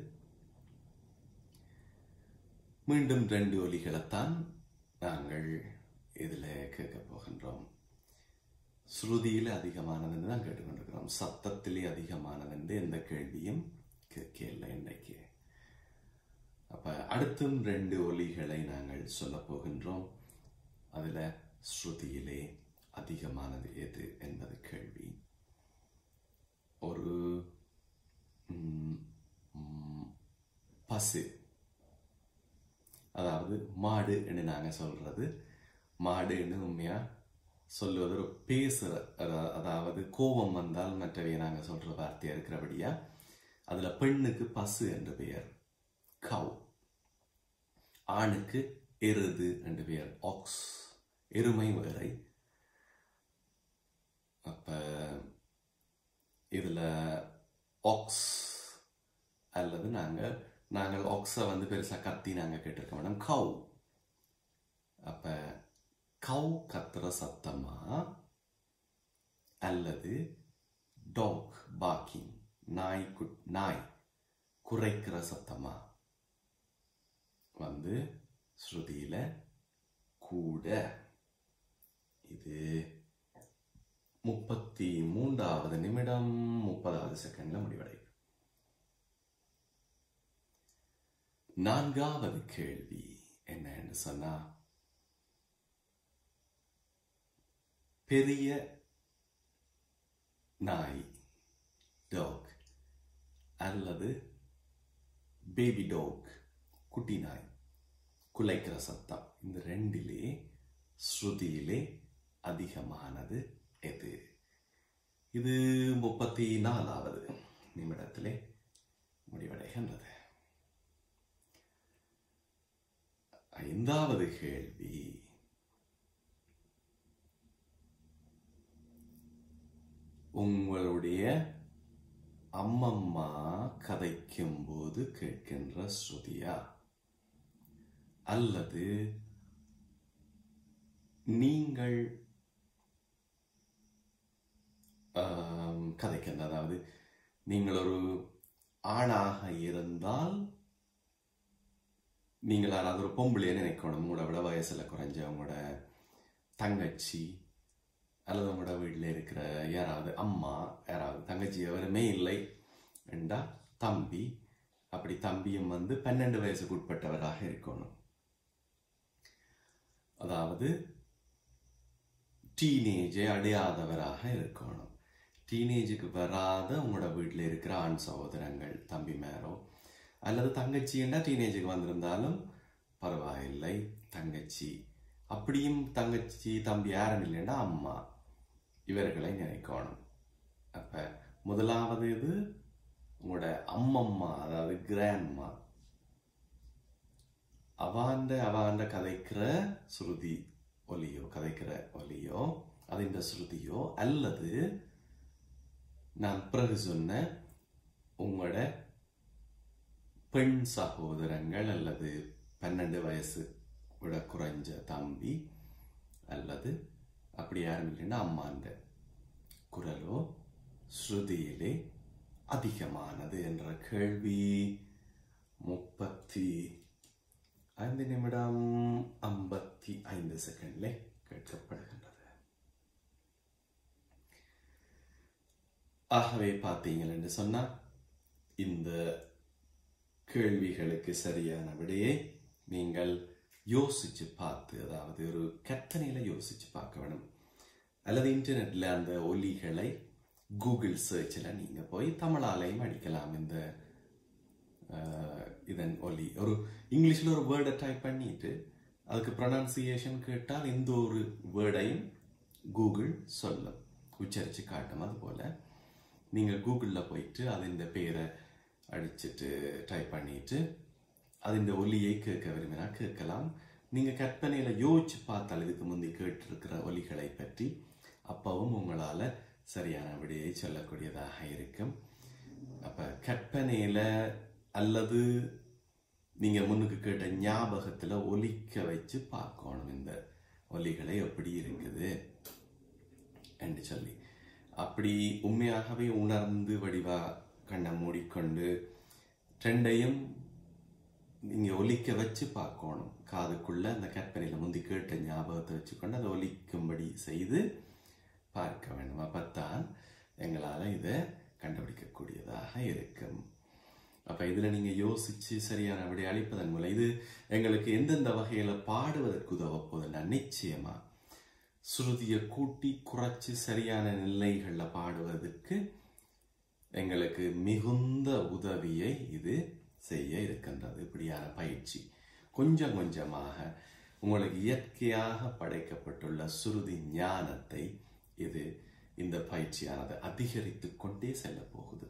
மீண்டும் ரெண்டு ஒலிகளைத்தான் நாங்கள் இதுல கேட்க போகின்றோம் ஸ்ருதியில அதிகமானதுன்னு தான் கேட்டுக்கொண்டிருக்கிறோம் சத்தத்திலே அதிகமானதுன்னு எந்த கேள்வியும் கேட்கல இன்றைக்கு அப்ப அடுத்தும் ரெண்டு ஒலிகளை நாங்கள் சொல்ல போகின்றோம் அதுல ஸ்ருதியிலே அதிகமானது எது என்பது கேள்வி ஒரு ம், ம், பசு அதாவது மாடு என்று நாங்க சொல்றது மாடுன்னு உண்மையா சொல்லுவது ஒரு பேசுற அதா- அதாவது கோபம் வந்தால் மற்றவை நாங்க சொல்ற வார்த்தையா இருக்கிறபடியா அதுல பெண்ணுக்கு பசு என்று பெயர் கவ் ஆணுக்கு எருது என்று பெயர் ஆக்ஸ் எருமை வேறை அப்ப இதுல ஆக்ஸ் அல்லது நாங்க நாங்கள் ஆக்ஸை வந்து பெருசா கத்தி நாங்க கேட்டிருக்க மாட்டோம் கவ் அப்ப கவ் கத்துற சத்தமா அல்லது டாக் பாக்கிங் நாய் குட் நாய் குறைக்கிற சத்தமா வந்து ஸ்ருதியில கூட இது முப்பத்தி மூன்றாவது நிமிடம் முப்பதாவது செகண்ட்ல முடிவடையுது நான்காவது கேள்வி என்னன்னு சொன்னா பெரிய நாய் டாக் அல்லது பேபி டாக் குட்டி நாய் குலைக்கிற சத்தம் இந்த ரெண்டிலே ஸ்ருதியிலே அதிகமானது எது இது முப்பத்தி நாலாவது நிமிடத்திலே முடிவடைகின்றது ஐந்தாவது கேள்வி உங்களுடைய அம்மம்மா கதைக்கும் போது கேட்கின்ற ஸ்ருதியா அல்லது நீங்கள் ஆம், கதைக்கின்ற அதாவது நீங்கள் ஒரு ஆணாக இருந்தால் நீங்கள் யாராவது ஒரு பொம்பளையை நினைக்கணும் உங்களோட விட வயசுல குறைஞ்ச உங்களோட தங்கச்சி அல்லது உங்களோட வீட்டில் இருக்கிற யாராவது அம்மா யாராவது தங்கச்சி எவருமே இல்லை என்றா தம்பி அப்படி தம்பியும் வந்து பன்னெண்டு வயசுக்கு உட்பட்டவராக இருக்கணும் அதாவது டீனேஜை அடையாதவராக இருக்கணும் டீனேஜுக்கு வராத உங்களோட வீட்டில் இருக்கிற ஆண் சகோதரங்கள் தம்பி மேரோ அல்லது தங்கச்சின்னா டீனேஜுக்கு வந்திருந்தாலும் பரவாயில்லை தங்கச்சி அப்படியும் தங்கச்சி தம்பி யாரும் இல்லைன்னா அம்மா இவர்களை நினைக்கணும் அப்ப முதலாவது இது உங்களோட அம்மம்மா அதாவது கிராண்ட்மா அவாண்ட அவாண்ட கதைக்கிற சுருதி ஒலியோ கதைக்கிற ஒலியோ அதிண்ட சுருதியோ அல்லது நான் பிறகு சொன்ன உங்களோட பெண் சகோதரங்கள் அல்லது பன்னெண்டு வயசு விட குறைஞ்ச தம்பி அல்லது அப்படி யாரும் இல்லைன்னா அம்மாண்ட குரலோ ஸ்ருதியிலே அதிகமானது என்ற கேள்வி முப்பத்தி ஐந்து நிமிடம் ஐம்பத்தி ஐந்து செகண்ட்ல கேட்கப்படுகின்றது ஆகவே பார்த்தீங்கள் என்று சொன்னா இந்த கேள்விகளுக்கு சரியான விடையை நீங்கள் யோசிச்சு பார்த்து அதாவது ஒரு கற்பனையில யோசிச்சு பார்க்க வேணும் அல்லது இன்டர்நெட்ல அந்த ஒலிகளை கூகுள் சர்ச்சில் நீங்க போய் தமிழாலையும் அடிக்கலாம் இந்த அஹ், இதன் ஒலி ஒரு இங்கிலீஷ்ல ஒரு வேர்டை டைப் பண்ணிட்டு அதுக்கு ப்ரொனன்சியேஷன் கேட்டால் இந்த ஒரு வேர்டையும் கூகுள் சொல்லும் உச்சரிச்சு காட்டும் அதுபோல நீங்க கூகுளில் போயிட்டு அதின் பேரை அடிச்சிட்டு டைப் பண்ணிட்டு அதின் ஒலியை கேட்க விரும்பினா கேட்கலாம் நீங்க கற்பனையில யோசிச்சு பார்த்தால் இதுக்கு முந்தி கேட்டிருக்கிற ஒலிகளை பற்றி அப்பவும் உங்களால சரியான விடையை சொல்லக்கூடியதாக இருக்கும் அப்ப கற்பனையில அல்லது நீங்க முன்னுக்கு கேட்ட ஞாபகத்துல ஒலிக்க வச்சு பார்க்கணும் இந்த ஒலிகளை எப்படி இருக்குது என்று சொல்லி அப்படி உண்மையாகவே உணர்ந்து வடிவா கண்ணை மூடிக்கொண்டு ரெண்டையும் நீங்க ஒலிக்க வச்சு பார்க்கணும் காதுக்குள்ள அந்த கற்பனையில முந்தி கேட்ட ஞாபகத்தை வச்சுக்கொண்டு அதை ஒலிக்கும்படி செய்து பார்க்க வேண்டும் அப்பத்தான் எங்களால இதை கண்டுபிடிக்கக்கூடியதாக இருக்கும் அப்ப இதுல நீங்க யோசிச்சு சரியான விடை அளிப்பதன் மூலம் இது எங்களுக்கு எந்தெந்த வகையில பாடுவதற்கு உதவ போகுதுன்னா நிச்சயமா சுருதியை கூட்டி குறைச்சு சரியான நிலைகள்ல பாடுவதற்கு எங்களுக்கு மிகுந்த உதவியை இது செய்ய இருக்கின்றது இப்படியான பயிற்சி கொஞ்சம் கொஞ்சமாக உங்களுக்கு இயற்கையாக படைக்கப்பட்டுள்ள சுருதி ஞானத்தை இது இந்த பயிற்சியானது அதிகரித்துக் கொண்டே செல்ல போகுது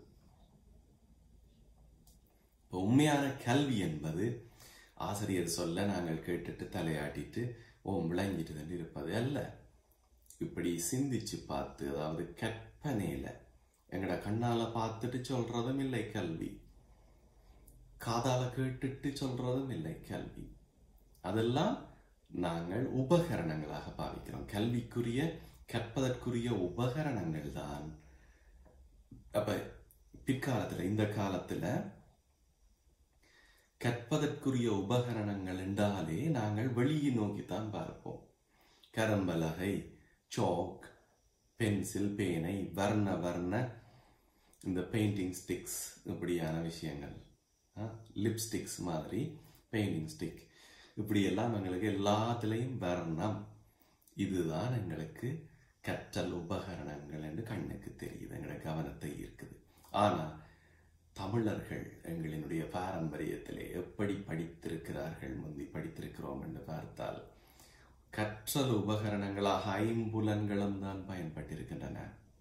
இப்ப உண்மையான கல்வி என்பது ஆசிரியர் சொல்ல நாங்கள் கேட்டுட்டு தலையாட்டிட்டு ஓம் விளங்கிட்டு இருப்பது அல்ல இப்படி சிந்திச்சு பார்த்து அதாவது கற்பனையில எங்கட கண்ணால பார்த்துட்டு சொல்றதும் இல்லை கல்வி காதால கேட்டுட்டு சொல்றதும் இல்லை கல்வி அதெல்லாம் நாங்கள் உபகரணங்களாக பாவிக்கிறோம் கல்விக்குரிய கற்பதற்குரிய உபகரணங்கள் தான் அப்ப பிற்காலத்துல இந்த காலத்துல கற்பதற்குரிய உபகரணங்கள் என்றாலே நாங்கள் வெளியே நோக்கித்தான் பார்ப்போம் கரம்பலகை சாக் பென்சில் பேனை வர்ண வர்ண இந்த பெயிண்டிங் ஸ்டிக்ஸ் இப்படியான விஷயங்கள் லிப்ஸ்டிக்ஸ் மாதிரி பெயிண்டிங் ஸ்டிக் இப்படி எல்லாம் எங்களுக்கு எல்லாத்துலேயும் வர்ணம் இதுதான் எங்களுக்கு கற்றல் உபகரணங்கள் என்று கண்ணுக்கு தெரியுது எங்களோட கவனத்தை ஈர்க்குது ஆனா தமிழர்கள் எங்களினுடைய பாரம்பரியத்திலே எப்படி படித்திருக்கிறார்கள் முந்தி படித்திருக்கிறோம் என்று பார்த்தால் கற்றல் உபகரணங்களாக ஐம்புலன்களும் தான் பயன்பட்டிருக்கின்றன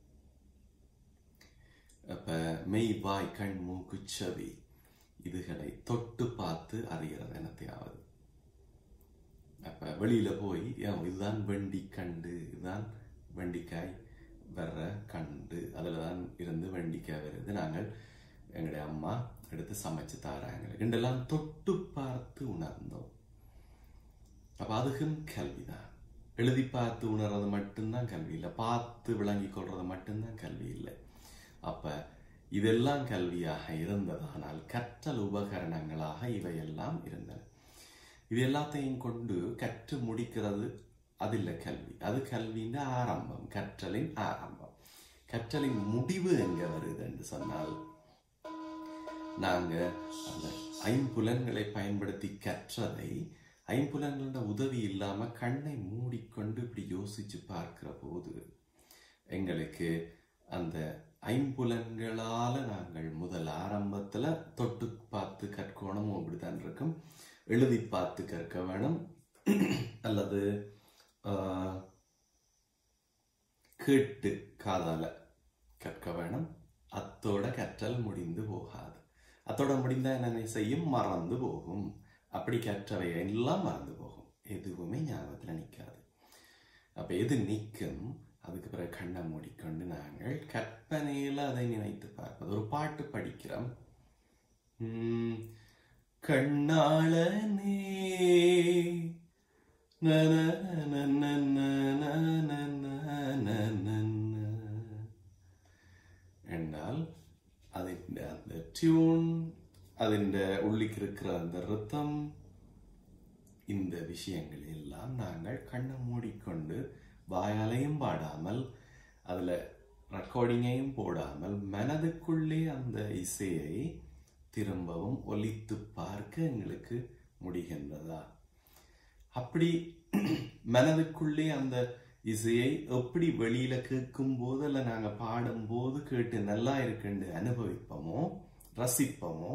அப்ப மெய் வாய் கண் மூக்கு செவி இதுகளை தொட்டு பார்த்து அறிகிறது எனத்தையாவது அப்ப வெளியில போய் ஏன் இதுதான் வெண்டி கண்டு இதுதான் வெண்டிக்காய் வர்ற கண்டு அதுல தான் இருந்து வெண்டிக்காய் வருது நாங்கள் எங்களுடைய அம்மா எடுத்து சமைச்சு தாராங்க ரெண்டெல்லாம் தொட்டு பார்த்து உணர்ந்தோம் அப்ப அதுக்கும் கல்விதான் எழுதி பார்த்து உணர்றது மட்டும்தான் கல்வி இல்லை பார்த்து விளங்கி கொள்றது மட்டும்தான் கல்வி இல்லை அப்ப இதெல்லாம் கல்வியாக இருந்ததானால் கற்றல் உபகரணங்களாக இவையெல்லாம் இருந்தன இது எல்லாத்தையும் கொண்டு கற்று முடிக்கிறது அது இல்லை கல்வி அது கல்வியின் ஆரம்பம் கற்றலின் ஆரம்பம் கற்றலின் முடிவு எங்க வருது என்று சொன்னால் நாங்க அந்த ஐம்புலன்களை பயன்படுத்தி கற்றதை ஐம்புலங்களோட உதவி இல்லாம கண்ணை மூடிக்கொண்டு இப்படி யோசிச்சு பார்க்கிற போது எங்களுக்கு அந்த ஐம்புலன்களால நாங்கள் முதல் ஆரம்பத்துல தொட்டு பார்த்து கற்கணும் அப்படித்தான் இருக்கும் எழுதி பார்த்து கற்க வேணும் அல்லது ஆஹ், கேட்டு காதால கற்க வேணும் அத்தோட கற்றல் முடிந்து போகாது அத்தோட முடிந்தா என்ன செய்யும் மறந்து போகும் அப்படி கற்றவை எல்லாம் மறந்து போகும் எதுவுமே ஞாபகத்துல நிக்காது அப்ப எது நிற்கும் அதுக்கு பிறகு கண்ணை மூடிக்கொண்டு நாங்கள் கற்பனையில அதை நினைத்து பார்ப்பது ஒரு பாட்டு படிக்கிறோம் உம், கண்ணாளனே എന്നാൽ അതിൻ്റെ அந்த ട്യൂൺ അതിൻ്റെ ഉള്ളിക്ക് இருக்கிற அந்த ரித்தம் இந்த விஷயங்கள் எல்லாம் நாங்கள் கண்ணை மூடிக்கொண்டு வாயாலையும் பாடாமல் அதில் ரெக்கார்டிங்கையும் போடாமல் மனதுக்குள்ளே அந்த இசையை திரும்பவும் ஒலித்து பார்க்க எங்களுக்கு முடிகின்றதா அப்படி மனதுக்குள்ளே அந்த இசையை எப்படி வெளியில கேட்கும் போது அல்ல நாங்க பாடும் போது கேட்டு நல்லா இருக்குன்னு அனுபவிப்போமோ ரசிப்போமோ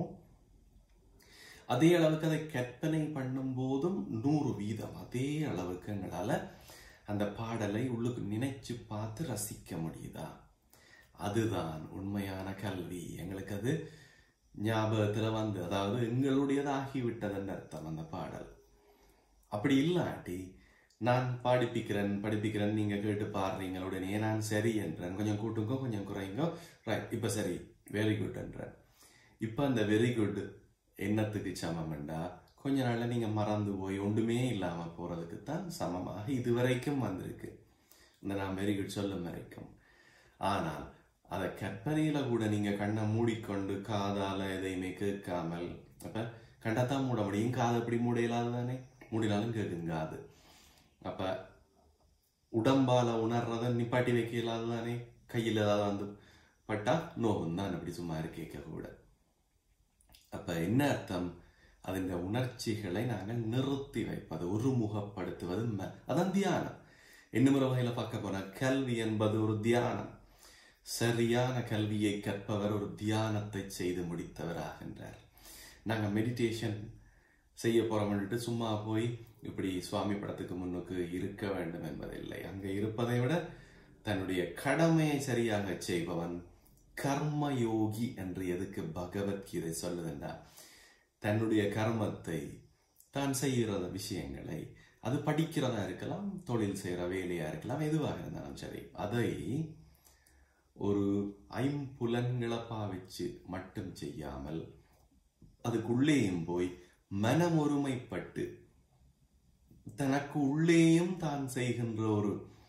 அதே அளவுக்கு அதை கற்பனை பண்ணும் போதும் நூறு வீதம் அதே அளவுக்கு எங்களால அந்த பாடலை உள்ளுக்கு நினைச்சு பார்த்து ரசிக்க முடியுதா அதுதான் உண்மையான கல்வி எங்களுக்கு அது ஞாபகத்துல வந்து அதாவது எங்களுடையதாகி விட்டதுன்னு அர்த்தம் அந்த பாடல் அப்படி இல்லாட்டி நான் பாடிப்பிக்கிறேன் படிப்பிக்கிறேன் நீங்க கேட்டு பாடுறீங்க உடனே நான் சரி என்றேன் கொஞ்சம் கூட்டுங்க கொஞ்சம் குறைங்க ரைட் இப்ப சரி வெரி குட் என்றேன் இப்ப அந்த வெரி குட் என்னத்துக்கு சமம்ண்டா கொஞ்ச நாள்ல நீங்க மறந்து போய் ஒன்றுமே இல்லாம போறதுக்கு தான் சமமாக இதுவரைக்கும் வந்திருக்கு இந்த நான் வெரி குட் சொல்லும் வரைக்கும் ஆனால் அதை கற்பனையில கூட நீங்க கண்ணை மூடிக்கொண்டு காதால எதையுமே கேட்காமல் அப்ப கண்டத்தான் மூட முடியும் காது எப்படி மூட இயலாது தானே மூடினாலும் கேட்கும் காது அப்ப உடம்பால உணர்றத நிப்பாட்டி வைக்க இயலாது தானே கையில் ஏதாவது வந்து பட்டா நோகும் தான் அப்படி சும்மா இருக்கேக்க கூட அப்ப என்ன அர்த்தம் അതിന്റെ உணர்ச்சிகளை நாங்கள் நிறுத்தி வைப்பது ஒருமுகப்படுத்துவது ம- அதான் தியானம் இன்னும் ஒரு வகையில பார்க்க போனா கல்வி என்பது ஒரு தியானம் சரியான கல்வியை கற்பவர் ஒரு தியானத்தை செய்து முடித்தவர் ஆகின்றார் நாங்க மெடிடேஷன் செய்ய போறோம்னுட்டு சும்மா போய் இப்படி சுவாமி படத்துக்கு முன்னுக்கு இருக்க வேண்டும் என்பதில்லை அங்க இருப்பதை விட தன்னுடைய கடமையை சரியாக செய்பவன் கர்மயோகி என்று எதுக்கு பகவத்கீதை சொல்லுதுண்டா தன்னுடைய கர்மத்தை தான் செய்கிற விஷயங்களை அது படிக்கிறதா இருக்கலாம் தொழில் செய்யற வேலையா இருக்கலாம் எதுவாக இருந்தாலும் சரி அதை ஒரு ஐம்புலன்களை பாவிச்சு மட்டும் செய்யாமல் அதுக்குள்ளேயும் போய் மனம் ஒருமைப்பட்டு தனக்கு உள்ளேயும் தான் செய்கின்ற ஒரு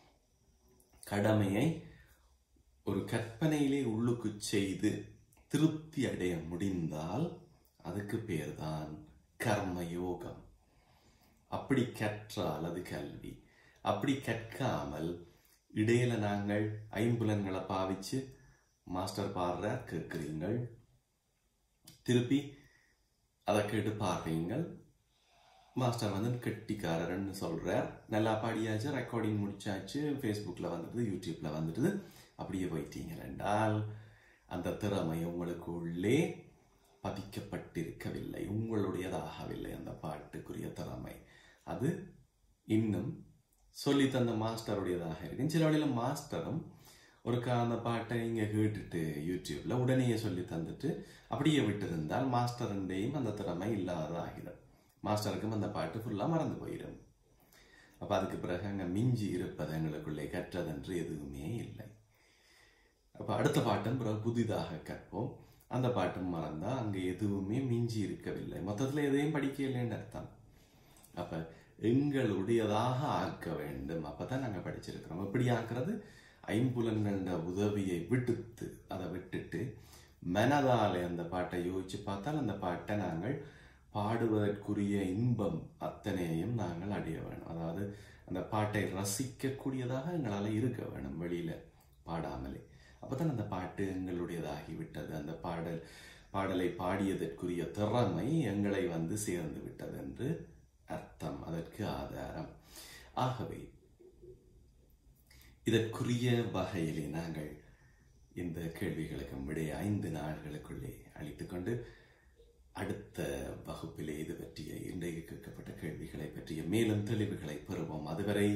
கடமையை ஒரு கற்பனையிலே உள்ளுக்கு செய்து திருப்தி அடைய முடிந்தால் அதுக்கு பேர்தான் கர்மயோகம் அப்படி கற்றால் அது கல்வி அப்படி கற்காமல் இடையில நாங்கள் ஐம்புலன்களை பாவிச்சு மாஸ்டர் பாடுறார் கேட்கிறீங்கள் திருப்பி அதை கேட்டு பாடுறீங்கள் மாஸ்டர் வந்து கெட்டிக்காரர்னு சொல்றார் நல்லா பாடியாச்சு ரெக்கார்டிங் முடிச்சாச்சு ஃபேஸ்புக்கில் வந்துடுது யூடியூப்ல வந்துடுது அப்படியே போயிட்டீங்க என்றால் அந்த திறமை உங்களுக்கு உள்ளே பதிக்கப்பட்டிருக்கவில்லை உங்களுடையதாகவில்லை அந்த பாட்டுக்குரிய திறமை அது இன்னும் சொல்லி தந்த மாஸ்டருடையதாக இருக்கு சில வழியில மாஸ்டரும் ஒருக்கா அந்த பாட்டை நீங்க கேட்டுட்டு யூடியூப்ல உடனே சொல்லி தந்துட்டு அப்படியே விட்டிருந்தால் மாஸ்டருண்டையும் அந்த திறமை இல்லாததாகிடும் மாஸ்டருக்கும் அந்த பாட்டு ஃபுல்லா மறந்து போயிடும் அப்ப அதுக்கு பிறகு அங்க மிஞ்சி இருப்பது எங்களுக்குள்ளே கற்றதென்று எதுவுமே இல்லை அப்ப அடுத்த பாட்டும் பிறகு புதிதாக கற்போம் அந்த பாட்டும் மறந்தா அங்க எதுவுமே மிஞ்சி இருக்கவில்லை மொத்தத்துல எதையும் படிக்கலைன்னு அர்த்தம் அப்ப எங்களுடையதாக ஆக்க வேண்டும் அப்பதான் நாங்க படிச்சிருக்கிறோம் எப்படி ஆக்குறது ஐம்புலன்கள உதவியை விடுத்து அதை விட்டுட்டு மனதாலே அந்த பாட்டை யோசிச்சு பார்த்தால் அந்த பாட்டை நாங்கள் பாடுவதற்குரிய இன்பம் அத்தனையையும் நாங்கள் அடைய வேணும் அதாவது அந்த பாட்டை ரசிக்கக்கூடியதாக எங்களால் இருக்க வேணும் வெளியில பாடாமலே அப்பதான் அந்த பாட்டு எங்களுடையதாகி விட்டது அந்த பாடல் பாடலை பாடியதற்குரிய திறமை எங்களை வந்து சேர்ந்து விட்டது என்று அர்த்தம் அதற்கு ஆதாரம் ஆகவே இதற்குரிய வகையிலே நாங்கள் இந்த கேள்விகளுக்கு விடைய ஐந்து நாள்களுக்குள்ளே அளித்துக்கொண்டு அடுத்த வகுப்பிலே இது பற்றிய இன்றைக்கு கேட்கப்பட்ட கேள்விகளை பற்றிய மேலும் தெளிவுகளை பெறுவோம் அதுவரை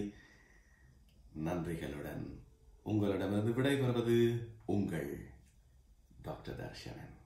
நன்றிகளுடன் உங்களிடமிருந்து விடைபெறுவது உங்கள் டாக்டர் தர்ஷனன்